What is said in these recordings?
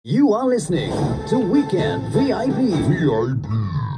You are listening to Weekend VIP.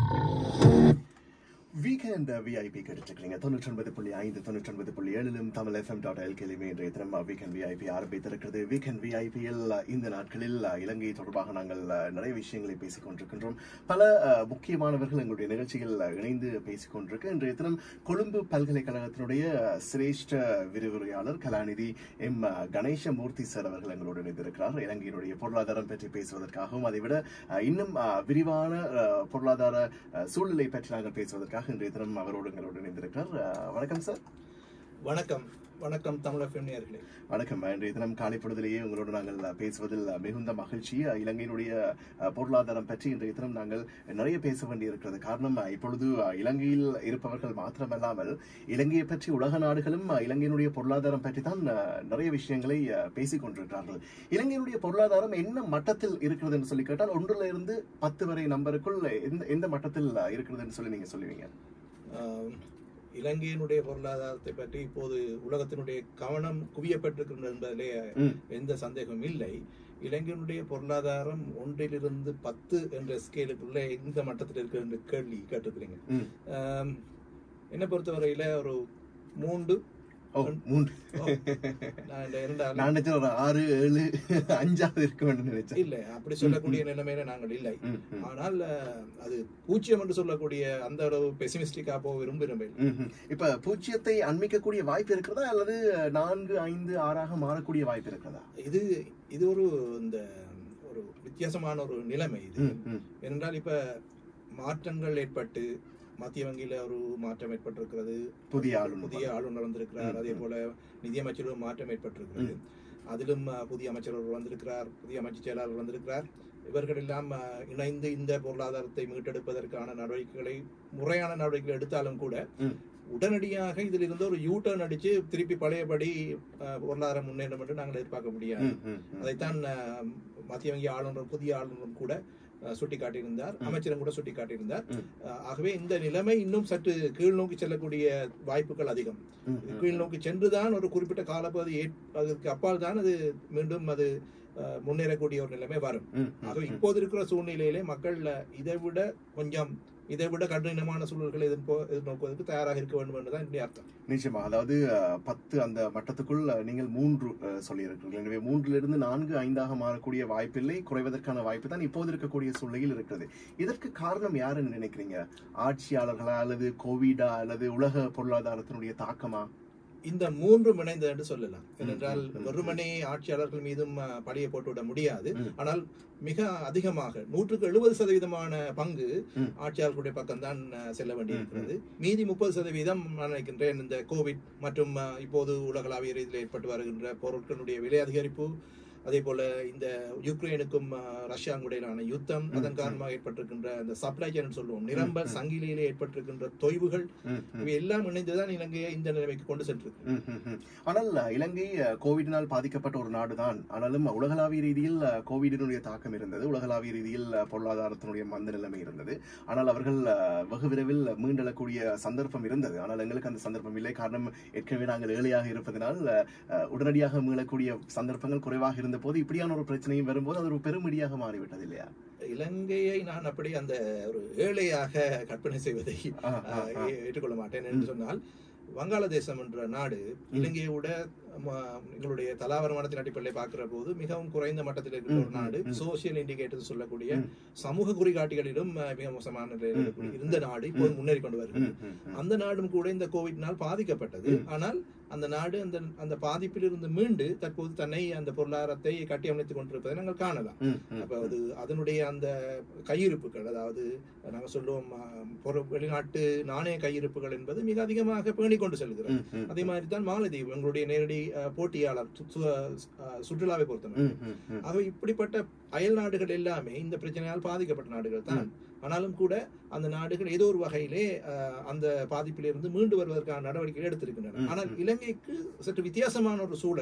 Weekend VIP கேட்டுருக்கீங்க தொண்ணூற்றி ஒன்பது புள்ளி ஐந்து தொண்ணூற்றி ஒன்பது புள்ளி ஏழிலும் தமிழ் எஃப்எம் டாட் எல்கேலிமே இன்றைய தினம் வீக்கெண்ட் விஐபி ஆரம்பித்திருக்கிறது வீக்கெண்ட் விஐபியில் இந்த நாட்களில் இலங்கை தொடர்பாக நாங்கள் நிறைய விஷயங்களை பேசிக் கொண்டிருக்கின்றோம் பல அஹ், முக்கியமானவர்கள் எங்களுடைய நிகழ்ச்சியில் இணைந்து பேசிக் கொண்டிருக்கு இன்றைய தினம் கொழும்பு பல்கலைக்கழகத்தினுடைய சிரேஷ்ட விரிவுரையாளர் கலாநிதி எம் கணேசமூர்த்தி சார் அவர்கள் எங்களோடு இணைந்திருக்கிறார் இலங்கையினுடைய பொருளாதாரம் பற்றி பேசுவதற்காகவும் அதைவிட அஹ், இன்னும் அஹ், விரிவான அஹ், பொருளாதார அஹ், சூழ்நிலை பற்றி நாங்கள் பேசுவதற்காக இன்றைய தினம் அவரோடு எங்களோடு இணைந்திருக்கிறார் அஹ், வணக்கம் சார் வணக்கம் வணக்கம் தமிழ் FM நேயர்களே வணக்கம் இன்றைய தினம் காலை பொழுதிலேயே உங்களோடு நாங்கள் பேசுவதில் மிகுந்த மகிழ்ச்சி இலங்கையினுடைய அஹ், பொருளாதாரம் பற்றி இன்றைய தினம் நாங்கள் நிறைய பேச வேண்டியிருக்கிறது காரணம் அஹ், இப்பொழுது அஹ், இலங்கையில் இருப்பவர்கள் மாத்திரமல்லாமல் இலங்கையை பற்றி உலக நாடுகளும் அஹ், இலங்கையினுடைய பொருளாதாரம் பற்றி தான் அஹ், நிறைய விஷயங்களை அஹ், பேசிக் கொண்டிருக்கிறார்கள் இலங்கையினுடைய பொருளாதாரம் என்ன மட்டத்தில் இருக்கிறது என்று சொல்லி கேட்டால் ஒன்றுல இருந்து பத்து வரை நம்பருக்குள் எந்த எந்த மட்டத்தில் அஹ், இருக்கிறதுன்னு சொல்லி நீங்க சொல்லுவீங்க ஆம், இலங்கையினுடைய பொருளாதாரத்தை பற்றி இப்போது உலகத்தினுடைய கவனம் குவியப்பட்டிருக்கின்றது என்பதிலே ம். எந்த சந்தேகமும் இல்லை இலங்கையினுடைய பொருளாதாரம் ஒன்றிலிருந்து பத்து என்ற ஸ்கேலுக்குள்ள எந்த மட்டத்தில் இருக்கு என்ற கேள்வி கேட்டிருக்கிறீங்க ம். ஆம், என்னை பொறுத்தவரையில ஒரு மூன்று ஓ மூன்று ஓ, நான் இந்த இரண்டாவது நான் நினைச்சேன் ஒரு ஆறு ஏழு அஞ்சாவது இருக்க வேண்டும் நினைச்சேன் இல்லை அப்படி சொல்லக்கூடிய நிலைமையில நாங்கள் இல்லை ம், ம். ஆனால் அஹ், அது பூஜ்ஜியம் என்று சொல்லக்கூடிய அந்த அளவு பெசிமிஸ்டிக்கா போக விரும்புகிறேன் ம்ஹும். இப்ப பூஜ்ஜியத்தை அண்மிக்கக்கூடிய வாய்ப்பு இருக்கிறதா அல்லது நான்கு ஐந்து ஆறாக மாறக்கூடிய வாய்ப்பு இருக்கிறதா இது இது ஒரு இந்த ஒரு வித்தியாசமான ஒரு நிலைமை இது ம், ம். ஏனென்றால் இப்ப மாற்றங்கள் ஏற்பட்டு மத்திய வங்கியில ஒரு மாற்றம் ஏற்பட்டிருக்கிறது புதிய ஆளுநர் புதிய ஆளுநர் வந்திருக்கிறார் ம், அதே ம். போல நிதியமைச்சரும் மாற்றம் ஏற்பட்டிருக்கிறது அதிலும் அஹ், புதிய அமைச்சர் ஒருவர் வந்திருக்கிறார் புதிய அமைச்சர் செயலாளர் வந்திருக்கிறார் இவர்கள் எல்லாம் அஹ், இணைந்து இந்த பொருளாதாரத்தை மீட்டெடுப்பதற்கான நடவடிக்கைகளை முறையான நடவடிக்கைகள் எடுத்தாலும் கூட ம். உடனடியாக இதில் இருந்து ஒரு யூ டர்ன் அடிச்சு திருப்பி பழையபடி அஹ், பொருளாதாரம் முன்னேறும் என்று நாங்கள் எதிர்பார்க்க முடியாது ம், ம், ம். அதைத்தான் அஹ், மத்திய வங்கி ஆளுநர் புதிய ஆளுநரும் கூட அஹ், சுட்டிக்காட்டியிருந்தார் ம். அமைச்சரும் கூட சுட்டிக்காட்டியிருந்தார் ம். அஹ், ஆகவே இந்த நிலைமை இன்னும் சற்று கீழ் நோக்கி செல்லக்கூடிய வாய்ப்புகள் அதிகம் ம், இது ம். கீழ் நோக்கி சென்றுதான் ஒரு குறிப்பிட்ட காலப்பகுதி ஏற்- அதற்கு அப்பால் தான் அது மீண்டும் அது அஹ், முன்னேறக்கூடிய ஒரு நிலைமை வரும் ம், ம், ஆகவே ம். இப்போது இருக்கிற சூழ்நிலையிலே மக்கள் அஹ், இதை விட கொஞ்சம் இதை விட கடினமான சூழல்களை எதிர்ப்போ- எதிர்நோக்குவதற்கு தயாராக இருக்க வேண்டும் என்றுதான் என்னுடைய அர்த்தம் நிச்சயமா அதாவது அஹ், பத்து அந்த மட்டத்துக்குள் அஹ், நீங்கள் மூன்று அஹ், சொல்லியிருக்கிறீர்கள் எனவே மூன்றிலிருந்து நான்கு ஐந்தாக மாறக்கூடிய வாய்ப்பில்லை குறைவதற்கான வாய்ப்பு தான் இப்போது இருக்கக்கூடிய சூழ்நிலையில் இருக்கிறது இதற்கு காரணம் யாருன்னு நினைக்கிறீங்க ஆட்சியாளர்களா அல்லது கோவிடா அல்லது உலக பொருளாதாரத்தினுடைய தாக்கமா இந்த மூன்றும் இணைந்தது என்று சொல்லலாம் ஏனென்றால் ம், ம். வெறுமனே ஆட்சியாளர்கள் மீதும் அஹ், பழியை போட்டுவிட முடியாது ம். ஆனால் மிக அதிகமாக நூற்றுக்கு எழுபது சதவீதமான பங்கு ம். ஆட்சியாளர்களுடைய பக்கம்தான் அஹ், செல்ல வேண்டியிருக்கிறது மீதி முப்பது சதவீதம் நான் நினைக்கின்றேன் இந்த கோவிட் மற்றும் அஹ், இப்போது உலகளாவிய ரீதியில் ஏற்பட்டு வருகின்ற பொருட்களுடைய விலை அதிகரிப்பு அதே போல இந்த யுக்ரைனுக்கும் அஹ், ரஷ்யாவுக்கும் இடையிலான யுத்தம் ம், அதன் ம். காரணமாக ஏற்பட்டிருக்கின்ற அந்த சப்ளை செயின் சொல்லுவோம் நிரம்ப ம். சங்கிலியிலே ஏற்பட்டிருக்கின்ற தொய்வுகள் ம், ம். இவை எல்லாம் இணைந்துதான் இலங்கையை இந்த நிலைமைக்கு கொண்டு சென்றிருக்கு ம், ம், ம். ஆனால் அஹ், இலங்கை அஹ், கோவிடினால் பாதிக்கப்பட்ட ஒரு நாடுதான் ஆனாலும் உலகளாவிய ரீதியில் அஹ், கோவிடினுடைய தாக்கம் இருந்தது உலகளாவிய ரீதியில் அஹ், பொருளாதாரத்தினுடைய மந்த நிலைமை இருந்தது ஆனால் அவர்கள் அஹ், வெகு விரைவில் மீண்டெழக்கூடிய சந்தர்ப்பம் இருந்தது ஆனால் எங்களுக்கு அந்த சந்தர்ப்பம் இல்லை காரணம் ஏற்கனவே நாங்கள் ஏழையாக இருப்பதனால் அஹ், அஹ், உடனடியாக மீளக்கூடிய சந்தர்ப்பங்கள் குறைவாக இருந்த போது இப்படியான ஒரு பிரச்சனையும் வரும்போது அது ஒரு பெருமிடியாக மாறிவிட்டது இல்லையா இலங்கையை நான் அப்படி அந்த ஒரு ஏழையாக கற்பனை செய்வதை ஆ, ஆ, அஹ், ஆ. ஏ- ஏற்றுக்கொள்ள மாட்டேன் என்று சொன்னால் வங்காளதேசம் என்ற நாடு இலங்கையை விட ம, எங்களுடைய தலா வருமானத்தின் அடிப்படையில் பார்க்கிற போது மிகவும் குறைந்த மட்டத்தில் இருக்கிற ஒரு ம், நாடு ம், ம். சோசியல் இண்டிகேட்டர் சொல்லக்கூடிய ம். சமூக குறிகாட்டிகளிலும் அஹ், மிக மோசமான நிலையில் ம், இருக்கக்கூடிய- ம், இருந்த நாடு இப்போது ம். முன்னேறி கொண்டு வருகிறது ம், ம், ம். அந்த நாடும் கூட இந்த கோவிட்னால் பாதிக்கப்பட்டது ம். ஆனால் அந்த நாடு அந்த அந்த பாதிப்பிலிருந்து மீண்டு தற்போது தன்னை அந்த பொருளாதாரத்தை கட்டியமைத்துக் கொண்டிருப்பதை நாங்கள் காணலாம் ம், ம், அப்ப அது அதனுடைய அந்த கையிருப்புகள் அதாவது நாங்க சொல்லுவோம் ஆ, பொரு- வெளிநாட்டு நாணய கையிருப்புகள் என்பது மிக அதிகமாக பேணிக் கொண்டு செல்கிறது ம், ம், அதே மாதிரி தான் மாலத்தீவு எங்களுடைய நேரடி ஆ, போட்டியாளர் சு- சு- ஆ, சுற்றுலாவை பொறுத்தவரை ம், ம், ம். ஆக இப்படிப்பட்ட அயல் நாடுகள் எல்லாமே இந்த பிரச்சனையால் பாதிக்கப்பட்ட நாடுகள் தான் ஆனாலும் கூட அந்த நாடுகள் ஏதோ ஒரு வகையிலே அஹ், அந்த பாதிப்பிலிருந்து மீண்டு வருவதற்கான நடவடிக்கைகள் எடுத்திருக்கின்றன ம், ஆனால் ம். இலங்கைக்கு சற்று வித்தியாசமான ஒரு சூழல்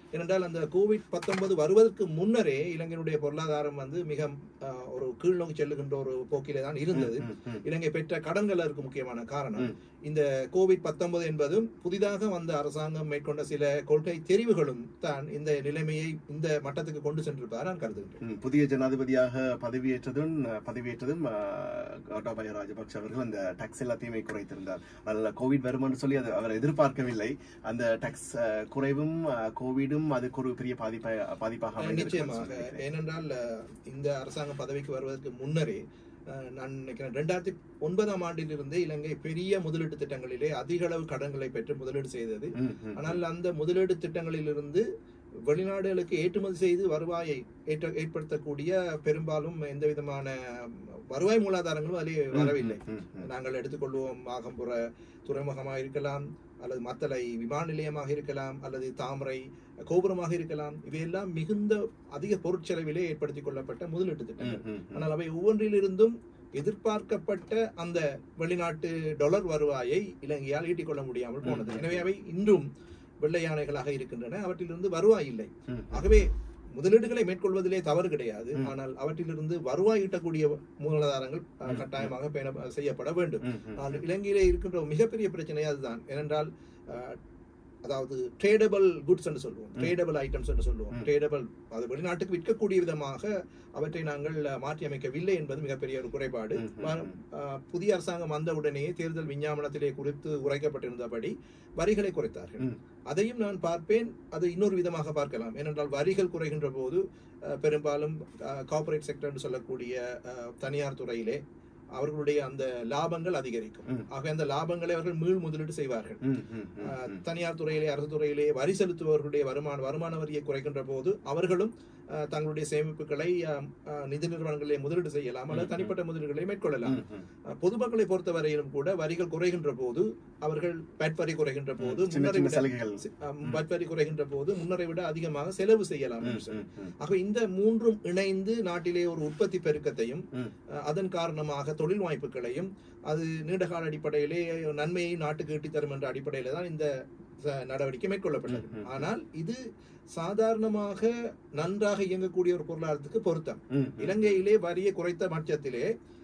ஏனென்றால் அந்த கோவிட் பத்தொன்பது வருவதற்கு முன்னரே இலங்கையினுடைய பொருளாதாரம் வந்து மிக ஆஹ், ஒரு கீழ்நோக்கி செல்லுகின்ற ஒரு போக்கிலே தான் இருந்தது ம், ம், இலங்கை பெற்ற கடன்கள் அதற்கு முக்கியமான காரணம் ம். இந்த கோவிட் பத்தொன்பது என்பதும் புதிதாக வந்த அரசாங்கம் மேற்கொண்ட சில கொள்கை தெரிவுகளும் தான் இந்த நிலைமையை இந்த மட்டத்துக்கு கொண்டு சென்றிருப்பதாக நான் கருதுகின்றேன் ம், புதிய ஜனாதிபதியாக பதவியேற்றதும் அஹ், பதவியேற்றதும் அஹ், கோட்டாபய ராஜபக்ஷ அவர்கள் அந்த டாக்ஸ் எல்லாத்தையுமே குறைத்திருந்தார் அதில் கோவிட் வரும்னு சொல்லி அது அவர் எதிர்பார்க்கவில்லை அந்த டாக்ஸ் குறைவும் அஹ், கோவிடும் அதுக்கு ஒரு பெரிய பாதிப்பை பாதிப்பாக அமைந்திருக்கும்னு நிச்சயமாக சொல்லியிருக்கிறேன். ஏனென்றால் அஹ், இந்த அரசாங்கம் பதவிக்கு வருவதற்கு முன்னரே அஹ், நான் நினைக்கிறேன் ரெண்டாயிரத்தி ஒன்பதாம் ஆண்டிலிருந்தே இலங்கை பெரிய முதலீட்டு திட்டங்களிலே அதிக அளவு கடன்களை பெற்று முதலீடு செய்தது ம், ம், ஆனால் அந்த முதலீடு திட்டங்களிலிருந்து வெளிநாடுகளுக்கு ஏற்றுமதி செய்து வருவாயை ஏற்ற- ஏற்படுத்தக்கூடிய பெரும்பாலும் எந்த விதமான வருவாய் மூலாதாரங்களும் அதிலே வரவில்லை ம், ம், நாங்கள் எடுத்துக்கொள்வோம் ஆகம்புற துறைமுகமாக இருக்கலாம் அல்லது மத்தளை விமான நிலையமாக இருக்கலாம் அல்லது தாமரை கோபுரமாக இருக்கலாம் இவையெல்லாம் மிகுந்த அதிக பொருட்செலவிலே ஏற்படுத்திக் கொள்ளப்பட்ட முதலீட்டு ம், திட்டங்கள் ம், ம். ஆனால் அவை ஒவ்வொன்றிலிருந்தும் எதிர்பார்க்கப்பட்ட அந்த வெளிநாட்டு டாலர் வருவாயை இலங்கையால் ஈட்டிக்கொள்ள முடியாமல் போனது ம். எனவே அவை இன்றும் வெள்ளை யானைகளாக இருக்கின்றன அவற்றிலிருந்து வருவாய் இல்லை ம், ஆகவே முதலீடுகளை மேற்கொள்வதிலே தவறு கிடையாது ம். ஆனால் அவற்றிலிருந்து வருவாய் ஈட்டக்கூடிய மூலாதாரங்கள் அஹ், ம். கட்டாயமாக பேண செய்யப்பட வேண்டும் ம், ம். ஆனால் இலங்கையிலே இருக்கின்ற ஒரு மிகப்பெரிய பிரச்சனை அதுதான் ஏனென்றால் அஹ், அதாவது ட்ரேடபிள் குட்ஸ் என்று சொல்லுவோம் ம். ட்ரேடபிள் ஐட்டம்ஸ் என்று சொல்லுவோம் ம். ட்ரேடபிள் அது வெளிநாட்டுக்கு விற்கக்கூடிய விதமாக அவற்றை நாங்கள் அஹ், மாற்றி அமைக்கவில்லை என்பது மிகப்பெரிய ஒரு குறைபாடு ம், ம், வ- ம். அஹ், புதிய அரசாங்கம் வந்த உடனேயே தேர்தல் விஞ்ஞாபனத்திலே குறித்து உரைக்கப்பட்டிருந்தபடி வரிகளை குறைத்தார்கள் ம். அதையும் நான் பார்ப்பேன் அது இன்னொரு விதமாக பார்க்கலாம் ஏனென்றால் வரிகள் குறைகின்ற போது அஹ், பெரும்பாலும் கார்ப்பரேட் செக்டர் என்று சொல்லக்கூடிய அஹ், தனியார் துறையிலே அவர்களுடைய அந்த லாபங்கள் அதிகரிக்கும் ம். ஆக அந்த லாபங்களை அவர்கள் மீள் முதலீடு செய்வார்கள் ம், ம், ம், அஹ், ம். தனியார் துறையிலே அரசு துறையிலே வரி செலுத்துபவர்களுடைய வருமான வருமான வரியை குறைக்கின்ற போது அவர்களும் அஹ், தங்களுடைய சேமிப்புகளை அஹ், அஹ், நிதி நிறுவனங்களிலே முதலீடு செய்யலாம் அல்லது ம், தனிப்பட்ட முதலீடுகளை மேற்கொள்ளலாம் ம், ம். அஹ், பொதுமக்களை பொறுத்தவரையிலும் கூட வரிகள் குறைகின்ற போது அவர்கள் பேட் வரி குறைகின்ற போது சின்ன முன்னரை சின்ன விட சலுகைகள் அஹ், பட் வரி குறைகின்ற போது முன்னரை விட அதிகமாக செலவு செய்யலாம் ம், என்று சொல்லி. ம், ம். ஆக இந்த மூன்றும் இணைந்து நாட்டிலே ஒரு உற்பத்தி பெருக்கத்தையும் ம். அஹ், அதன் காரணமாக தொழில் வாய்ப்புகளையும் அது நீண்டகால அடிப்படையிலே நன்மையை நாட்டுக்கு ஈட்டித் தரும் என்ற அடிப்படையில தான் இந்த ச- நடவடிக்கை மேற்கொள்ளப்பட்டது ம், ம், ம். ஆனால் இது சாதாரணமாக நன்றாக இயங்கக்கூடிய ஒரு பொருளாதாரத்துக்கு பொருத்தம் ம், ம். இலங்கையிலே வரியை குறைத்த பட்சத்திலே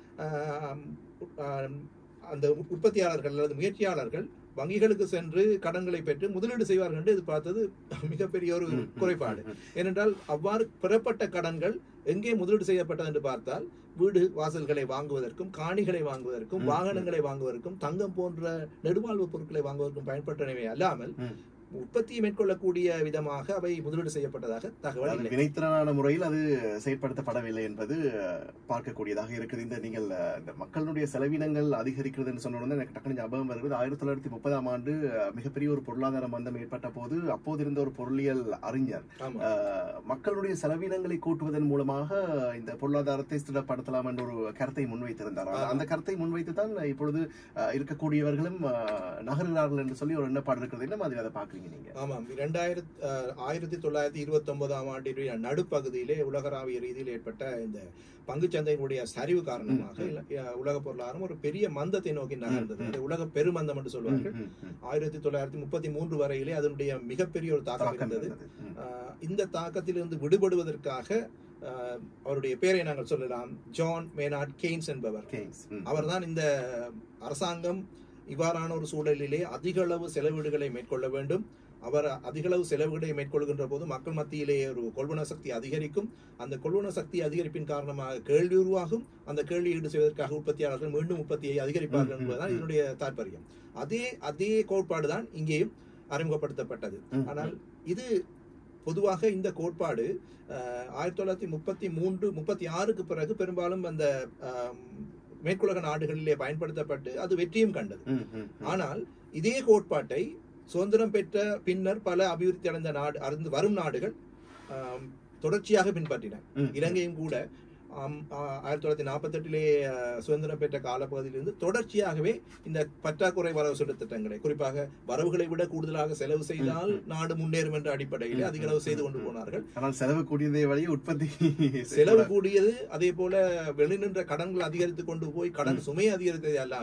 ஆம், ஆம், அந்த உற்பத்தியாளர்கள் அல்லது முயற்சியாளர்கள் வங்கிகளுக்கு சென்று கடன்களை பெற்று முதலீடு செய்வார்கள் என்று எதிர்பார்த்தது மிகப்பெரிய ஒரு ம், ம், குறைபாடு ம், ம். ஏனென்றால் அவ்வாறு பெறப்பட்ட கடன்கள் எங்கே முதலீடு செய்யப்பட்டது என்று பார்த்தால் வீடு வாசல்களை வாங்குவதற்கும் காணிகளை வாங்குவதற்கும் ம், ம். வாகனங்களை வாங்குவதற்கும் தங்கம் போன்ற நெடுவாழ்வு பொருட்களை வாங்குவதற்கும் பயன்பட்டனவே அல்லாமல் ம். உற்பத்தியை மேற்கொள்ளக்கூடிய விதமாக அவை முதலீடு செய்யப்பட்டதாக தகவல் அது இல்லை வினைத்திறனான முறையில் அது செயற்படுத்தப்படவில்லை என்பது அஹ், பார்க்கக்கூடியதாக இருக்குது இந்த நீங்கள் அஹ், இந்த மக்களுடைய செலவினங்கள் அதிகரிக்கிறதுன்னு சொன்ன உடனே எனக்கு டக்குனு ஞாபகம் வருகிறது ஆயிரத்தி தொள்ளாயிரத்தி முப்பதாம் ஆண்டு அஹ், மிகப்பெரிய ஒரு பொருளாதார மந்தம் ஏற்பட்ட போது அப்போது இருந்த ஒரு பொருளியல் அறிஞர் ஆமா அஹ், மக்களுடைய செலவினங்களை கூட்டுவதன் மூலமாக இந்த பொருளாதாரத்தை ஸ்திரப்படுத்தலாம் என்ற ஒரு கருத்தை முன்வைத்திருந்தார் அந்த- ஆமா. அந்த கருத்தை முன்வைத்து தான் இப்பொழுது அஹ், இருக்கக்கூடியவர்களும் அஹ், நகர்கிறார்கள் என்று சொல்லி ஒரு எண்ணப்பாடு இருக்கிறது என்ன மாதிரி அதை பாக்குறீங்க நீங்க ஆமாம் இரண்டாயிரத்தி ஆயிரத்தி தொள்ளாயிரத்தி இருபத்தி ஒன்பதாம் ஆண்டினுடைய நடுப்பகுதியிலே உலகளாவிய ரீதியில் ஏற்பட்ட இந்த பங்குச்சந்தையினுடைய சரிவு காரணமாக ம், ம். இல- அஹ், உலக பொருளாதாரம் ஒரு பெரிய மந்தத்தை நோக்கி நகர்ந்தது ம். அதை உலக பெருமந்தம் என்று சொல்வார்கள் ம், ம், ம். ஆயிரத்தி தொள்ளாயிரத்தி முப்பத்தி மூன்று வரையிலே அதனுடைய மிகப்பெரிய ஒரு தாக்கம் தாக்கம் இருந்தது இருந்தது. ம். அஹ், இந்த தாக்கத்திலிருந்து விடுபடுவதற்காக அஹ், அவருடைய பேரை நாங்கள் சொல்லலாம் ஜான் மேனாட் கெய்ன்ஸ் என்பவர் கெய்ன்ஸ். ம். அவர்தான் இந்த அரசாங்கம் இவ்வாறான ஒரு சூழலிலே அதிக அளவு செலவீடுகளை மேற்கொள்ள வேண்டும் அவர் அதிக அளவு செலவுகளை மேற்கொள்கின்ற போது மக்கள் மத்தியிலே ஒரு கொள்வன சக்தி அதிகரிக்கும் அந்த கொள்வன சக்தி அதிகரிப்பின் காரணமாக கேள்வி உருவாகும் அந்த கேள்வி ஈடு செய்வதற்காக உற்பத்தியாளர்கள் மீண்டும் உற்பத்தியை அதிகரிப்பார்கள் ம், ம், என்பதுதான் ம். இதனுடைய தாற்பயம் அதே அதே கோட்பாடு தான் இங்கேயும் அறிமுகப்படுத்தப்பட்டது ம், ஆனால் இது பொதுவாக இந்த கோட்பாடு அஹ், ஆயிரத்தி தொள்ளாயிரத்தி முப்பத்தி மூன்று முப்பத்தி ஆறுக்கு பிறகு பெரும்பாலும் அந்த ஆம், மேற்குலக நாடுகளிலே பயன்படுத்தப்பட்டு அது வெற்றியும் கண்டது ம், ம், ம். ஆனால் இதே கோட்பாட்டை சுதந்திரம் பெற்ற பின்னர் பல அபிவிருத்தி அடைந்த நாடு அருந்து வரும் நாடுகள் ஆம், தொடர்ச்சியாக பின்பற்றின ம், இலங்கையும் கூட ஆம், ஆ, ஆயிரத்தி தொள்ளாயிரத்தி நாற்பத்தெட்டிலே சுதந்திரம் பெற்ற காலப்பகுதியிலிருந்து தொடர்ச்சியாகவே இந்த பற்றாக்குறை வரவு செலவு திட்டங்களை குறிப்பாக வரவுகளை விட கூடுதலாக செலவு செய்தால் ம், ம். நாடு முன்னேறும் என்ற அடிப்படையில் ம், அதிக அளவு ம், செய்து ம், கொண்டு ம். போனார்கள் ஆனால் செலவு கூடியதை வழியே உற்பத்தி செலவு செய்யக்கூடாது. கூடியது அதே போல வெளிநின்ற கடன்கள் அதிகரித்து கொண்டு போய் கடன் ம். சுமையை அதிகரித்தது அல்லாமல்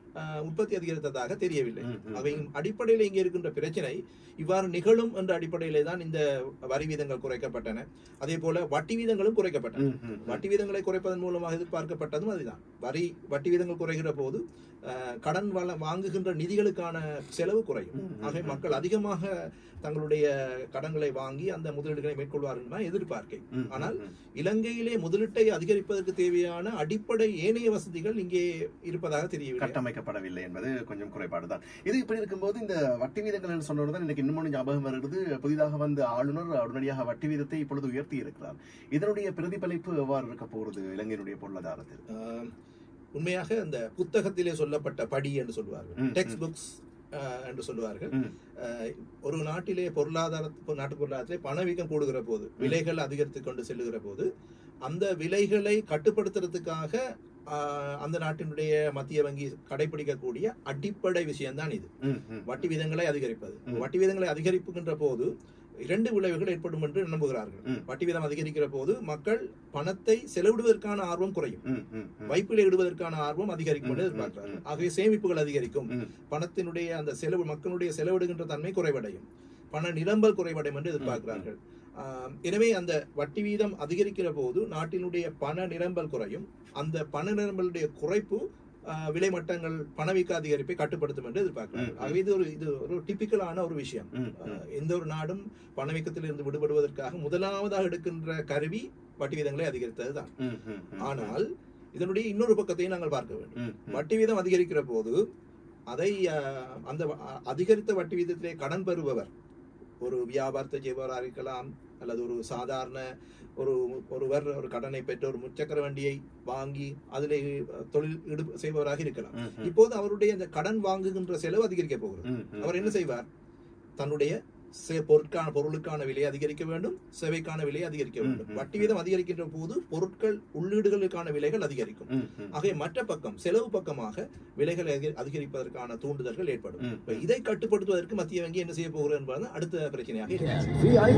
அஹ், உற்பத்தி அதிகரித்ததாக தெரியவில்லை ம், ம், அவை அடிப்படையில் இங்கே இருக்கின்ற பிரச்சனை இவ்வாறு நிகழும் என்ற அடிப்படையிலே தான் இந்த வரி வீதங்கள் குறைக்கப்பட்டன அதே போல வட்டி வீதங்களும் குறைக்கப்பட்டன ம், ம், ம். வட்டி வீதங்களை குறைப்பதன் மூலமாக எதிர்பார்க்கப்பட்டதும் அதுதான் வரி வட்டி வீதங்கள் குறைகிற போது அஹ், கடன் வள வாங்குகின்ற நிதிகளுக்கான செலவு குறையும் ம், ம், ஆகவே ம். மக்கள் அதிகமாக தங்களுடைய கடன்களை வாங்கி அந்த முதலீடுகளை மேற்கொள்வார்கள் தான் எதிர்பார்க்கை ம், ம், ஆனால் ம். இலங்கையிலே முதலீட்டை அதிகரிப்பதற்கு தேவையான அடிப்படை ஏனைய வசதிகள் இங்கே இருப்பதாக தெரியவில்லை கட்டமைக்கப்படவில்லை என்பது கொஞ்சம் குறைபாடுதான் இது இப்படி இருக்கும்போது இந்த வட்டி வீதங்கள் சொன்னது தான் எனக்கு இன்னொன்று ஞாபகம் வருகிறது புதிதாக வந்த ஆளுநர் உடனடியாக வட்டி வீதத்தை இப்பொழுது உயர்த்தி இருக்கிறார் இதனுடைய பிரதிபலிப்பு எவ்வாறு இருக்க போகிறது இலங்கையினுடைய பொருளாதாரத்தில் ஆஹ், உண்மையாக அந்த புத்தகத்திலே சொல்லப்பட்ட படி என்று சொல்வார்கள் ம், டெக்ஸ்ட் புக்ஸ் என்று சொல்லுவார்கள் ம், ஆஹ், ஒரு நாட்டிலே பொருளாதார நாட்டு பொருளாதாரத்திலே பணவீக்கம் கூடுகிற போது விலைகள் அதிகரித்து கொண்டு செல்லுகிற போது அந்த விலைகளை கட்டுப்படுத்துறதுக்காக ஆஹ், அந்த நாட்டினுடைய மத்திய வங்கி கடைபிடிக்கக்கூடிய அடிப்படை விஷயம்தான் இது ம், ம். வட்டி வீதங்களை அதிகரிப்பது ம். வட்டி வீதங்களை அதிகரிப்புகின்ற போது இரண்டு விளைவுகள் ஏற்படும் என்று நம்புகிறார்கள் ம். வட்டி வீதம் அதிகரிக்கிற போது மக்கள் பணத்தை செலவிடுவதற்கான ஆர்வம் குறையும் ம், ம், ம். வைப்பில் இடுவதற்கான ஆர்வம் அதிகரிக்கும் என்று ம், எதிர்பார்க்கிறார்கள் ம், ஆகவே சேமிப்புகள் அதிகரிக்கும் ம். பணத்தினுடைய அந்த செலவு மக்களுடைய செலவிடுகின்ற தன்மை குறைவடையும் பண நிரம்பல் குறைவடையும் என்று எதிர்பார்க்கிறார்கள் ஆம், எனவே அந்த வட்டி வீதம் அதிகரிக்கிற போது நாட்டினுடைய பண நிரம்பல் குறையும் அந்த பண நிரம்பலுடைய குறைப்பு ஆ, விலை மட்டங்கள் பணவீக்க அதிகரிப்பை கட்டுப்படுத்தும் என்று எதிர்பார்க்கிறார்கள் ம், ம். ஆகவே இது ஒரு இது ஒரு டிபிக்கலான ஒரு விஷயம் ம், ஆ, ம். எந்த ஒரு நாடும் பணவீக்கத்திலிருந்து விடுபடுவதற்காக முதலாவதாக எடுக்கின்ற கருவி வட்டி வீதங்களை அதிகரித்தது தான் ம், ம், ம். ஆனால் இதனுடைய இன்னொரு பக்கத்தையும் நாங்கள் பார்க்க வேண்டும் ம், ம். வட்டி வீதம் அதிகரிக்கிற போது அதை அஹ், அந்த வ- அ- அதிகரித்த வட்டி வீதத்திலே கடன் பெறுபவர் ஒரு வியாபாரத்தை செய்பவராக இருக்கலாம் அல்லது ஒரு சாதாரண ஒரு ஒருவர் ஒரு கடனை பெற்று ஒரு முச்சக்கர வண்டியை வாங்கி அதிலே அஹ், தொழில் ஈடு செய்பவராக இருக்கலாம் ம், ம். இப்போது அவருடைய இந்த கடன் வாங்குகின்ற செலவு அதிகரிக்க போகிறது ம், ம். அவர் என்ன செய்வார் தன்னுடைய செ- பொருட்கான பொருளுக்கான விலையை அதிகரிக்க வேண்டும் சேவைக்கான விலையை அதிகரிக்க ம், வேண்டும் ம், வட்டி வீதம் அதிகரிக்கின்ற போது பொருட்கள் உள்ளீடுகளுக்கான விலைகள் அதிகரிக்கும் ம், ம். ஆகவே மற்ற பக்கம் செலவு பக்கமாக விலைகளை அதிக- அதிகரிப்பதற்கான தூண்டுதல்கள் ஏற்படும் ம். இப்ப இதை கட்டுப்படுத்துவதற்கு மத்திய வங்கி என்ன செய்ய போகிறது என்பது அடுத்த பிரச்சனையாக இருக்கிறது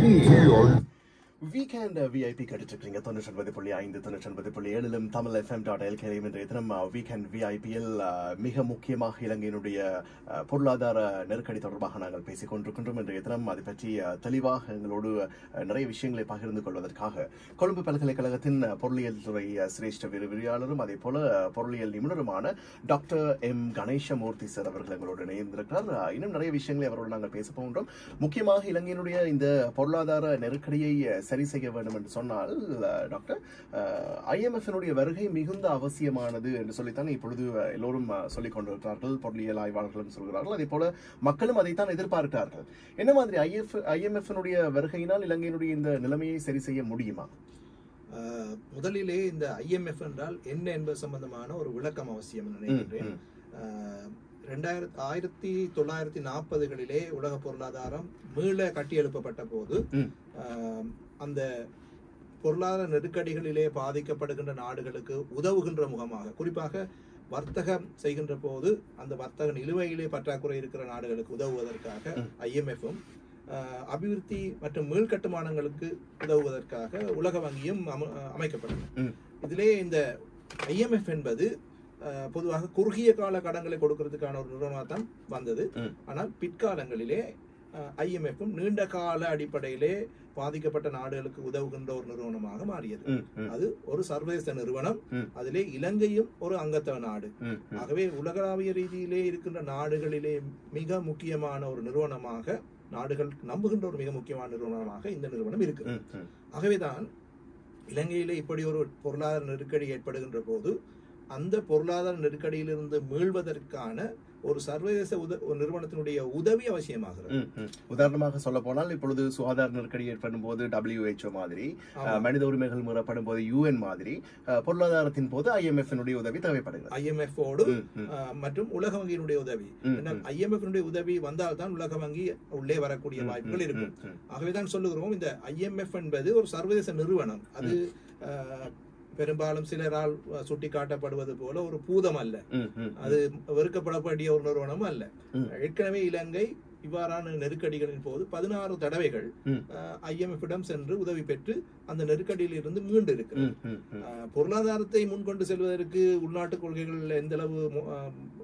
VIP. வீக்கெண்ட் விஐபி கேட்டுட்டு இருக்கீங்க தொண்ணூற்றி ஒன்பது புள்ளி ஐந்து தொண்ணூற்றி ஒன்பது புள்ளி ஏழிலும் தமிழ் எஃப்எம் டாட் எல்கேஎம் என்ற தினம் வீக்கெண்ட் விஐபியில் மிக முக்கியமாக இலங்கையினுடைய அஹ், பொருளாதார நெருக்கடி தொடர்பாக நாங்கள் பேசிக் கொண்டிருக்கின்றோம் என்ற தினம் அதை பற்றி அஹ், தெளிவாக எங்களோடு அஹ், நிறைய விஷயங்களை பகிர்ந்து கொள்வதற்காக கொழும்பு பல்கலைக்கழகத்தின் அஹ், பொருளியல் துறை அஹ், சிரேஷ்ட விரிவியாளரும் அதே போல அஹ், பொருளியல் நிபுணருமான டாக்டர் எம் கணேசமூர்த்தி சார் அவர்கள் எங்களோடு இணைந்திருக்கிறார் அஹ், இன்னும் நிறைய விஷயங்களை அவரோடு நாங்கள் பேச போகின்றோம் முக்கியமாக இலங்கையினுடைய இந்த பொருளாதார நெருக்கடியை அஹ், சரி செய்ய வேண்டும் என்று சொன்னால் அஹ், டாக்டர் ஐஎம்எஃபினுடைய வருகை மிகுந்த அவசியமானது என்று சொல்லித்தான் இப்பொழுது அஹ், எல்லோரும் அஹ், சொல்லிக் கொண்டிருக்கிறார்கள் பொருளியல் ஆய்வாளர்களும் சொல்கிறார்கள் அதே போல மக்களும் அதைத்தான் எதிர்பார்க்கிறார்கள் என்ன மாதிரி ஐஎஃப் ஐஎம்எஃபினுடைய வருகையினால் இலங்கையினுடைய இந்த நிலைமையை சரி செய்ய முடியுமா ஆஹ், முதலிலே இந்த ஐஎம்எஃப் என்றால் என்ன என்பது சம்பந்தமான ஒரு விளக்கம் அவசியம் என்று நினைக்கின்றேன் ம், ஆஹ், ரெண்டாயிரத்தி ஆயிரத்தி தொள்ளாயிரத்தி நாற்பதுகளிலே உலக பொருளாதாரம் மீள கட்டியெழுப்பப்பட்ட போது ம். ஆஹ், அந்த பொருளாதார நெருக்கடிகளிலே பாதிக்கப்படுகின்ற நாடுகளுக்கு உதவுகின்ற முகமாக குறிப்பாக வர்த்தகம் செய்கின்ற போது அந்த வர்த்தக நிலுவையிலே பற்றாக்குறை இருக்கிற நாடுகளுக்கு உதவுவதற்காக ம். ஐஎம்எஃப்பும் அபிவிருத்தி மற்றும் மீள்கட்டுமானங்களுக்கு உதவுவதற்காக உலக வங்கியும் அம- அமைக்கப்பட்டது ம். இதிலே இந்த ஐஎம்எஃப் என்பது அஹ், பொதுவாக குறுகிய கால கடன்களை கொடுக்கறதுக்கான ஒரு நிறுவனமாக தான் வந்தது ம். ஆனால் பிற்காலங்களிலே ஐஎம்எஃப்பும் நீண்ட கால அடிப்படையிலே பாதிக்கப்பட்ட நாடுகளுக்கு உதவுகின்ற ஒரு நிறுவனமாக மாறியது ம், ம், அது ஒரு சர்வதேச நிறுவனம் ம். அதிலே இலங்கையும் ஒரு அங்கத்தவ நாடு ம், ம். ஆகவே உலகளாவிய ரீதியிலே இருக்கின்ற நாடுகளிலே மிக முக்கியமான ஒரு நிறுவனமாக நாடுகள் நம்புகின்ற ஒரு மிக முக்கியமான நிறுவனமாக இந்த நிறுவனம் இருக்கிறது ம், ம். ஆகவேதான் இலங்கையிலே இப்படி ஒரு பொருளாதார நெருக்கடி ஏற்படுகின்ற போது அந்த பொருளாதார நெருக்கடியிலிருந்து மீள்வதற்கான ஒரு சர்வதேச உத ஒரு நிறுவனத்தினுடைய உதவி அவசியமாகிறது ம், ம். உதாரணமாக சொல்ல போனால் இப்பொழுது சுகாதார நெருக்கடி ஏற்படும் போது WHO மாதிரி ஆமா. அஹ், மனித உரிமைகள் மீறப்படும் போது யூஎன் மாதிரி அஹ், பொருளாதாரத்தின் போது ஐஎம்எஃப் உதவி தேவைப்படுகிறது IMF ஓடு ம், ம். அஹ், மற்றும் உலக வங்கியினுடைய உதவி ம், ஏன்னா ம். IMF னுடைய உதவி வந்தால்தான் உலக வங்கி உள்ளே வரக்கூடிய ம், வாய்ப்புகள் ம், இருக்கும் ம், ம். ஆகவேதான் சொல்லுகிறோம் இந்த ஐஎம்எஃப் என்பது ஒரு சர்வதேச நிறுவனம் அது அஹ், பெரும்பாலும் சிலரால் அஹ், சுட்டிக்காட்டப்படுவது போல ஒரு பூதம் அல்ல ம், ம், அது வெறுக்கப்படக்கூடிய ஒரு நிறுவனம் அல்ல ம். ஏற்கனவே இலங்கை இவ்வாறான நெருக்கடிகளின் போது பதினாறு தடவைகள் ம். ஐஎம்எஃப் இடம் சென்று உதவி பெற்று அந்த நெருக்கடியில் இருந்து மீண்டு இருக்கிறது ம், ம், ம். அஹ், பொருளாதாரத்தை முன்கொண்டு செல்வதற்கு உள்நாட்டு கொள்கைகள் எந்த அளவு மு- அஹ்,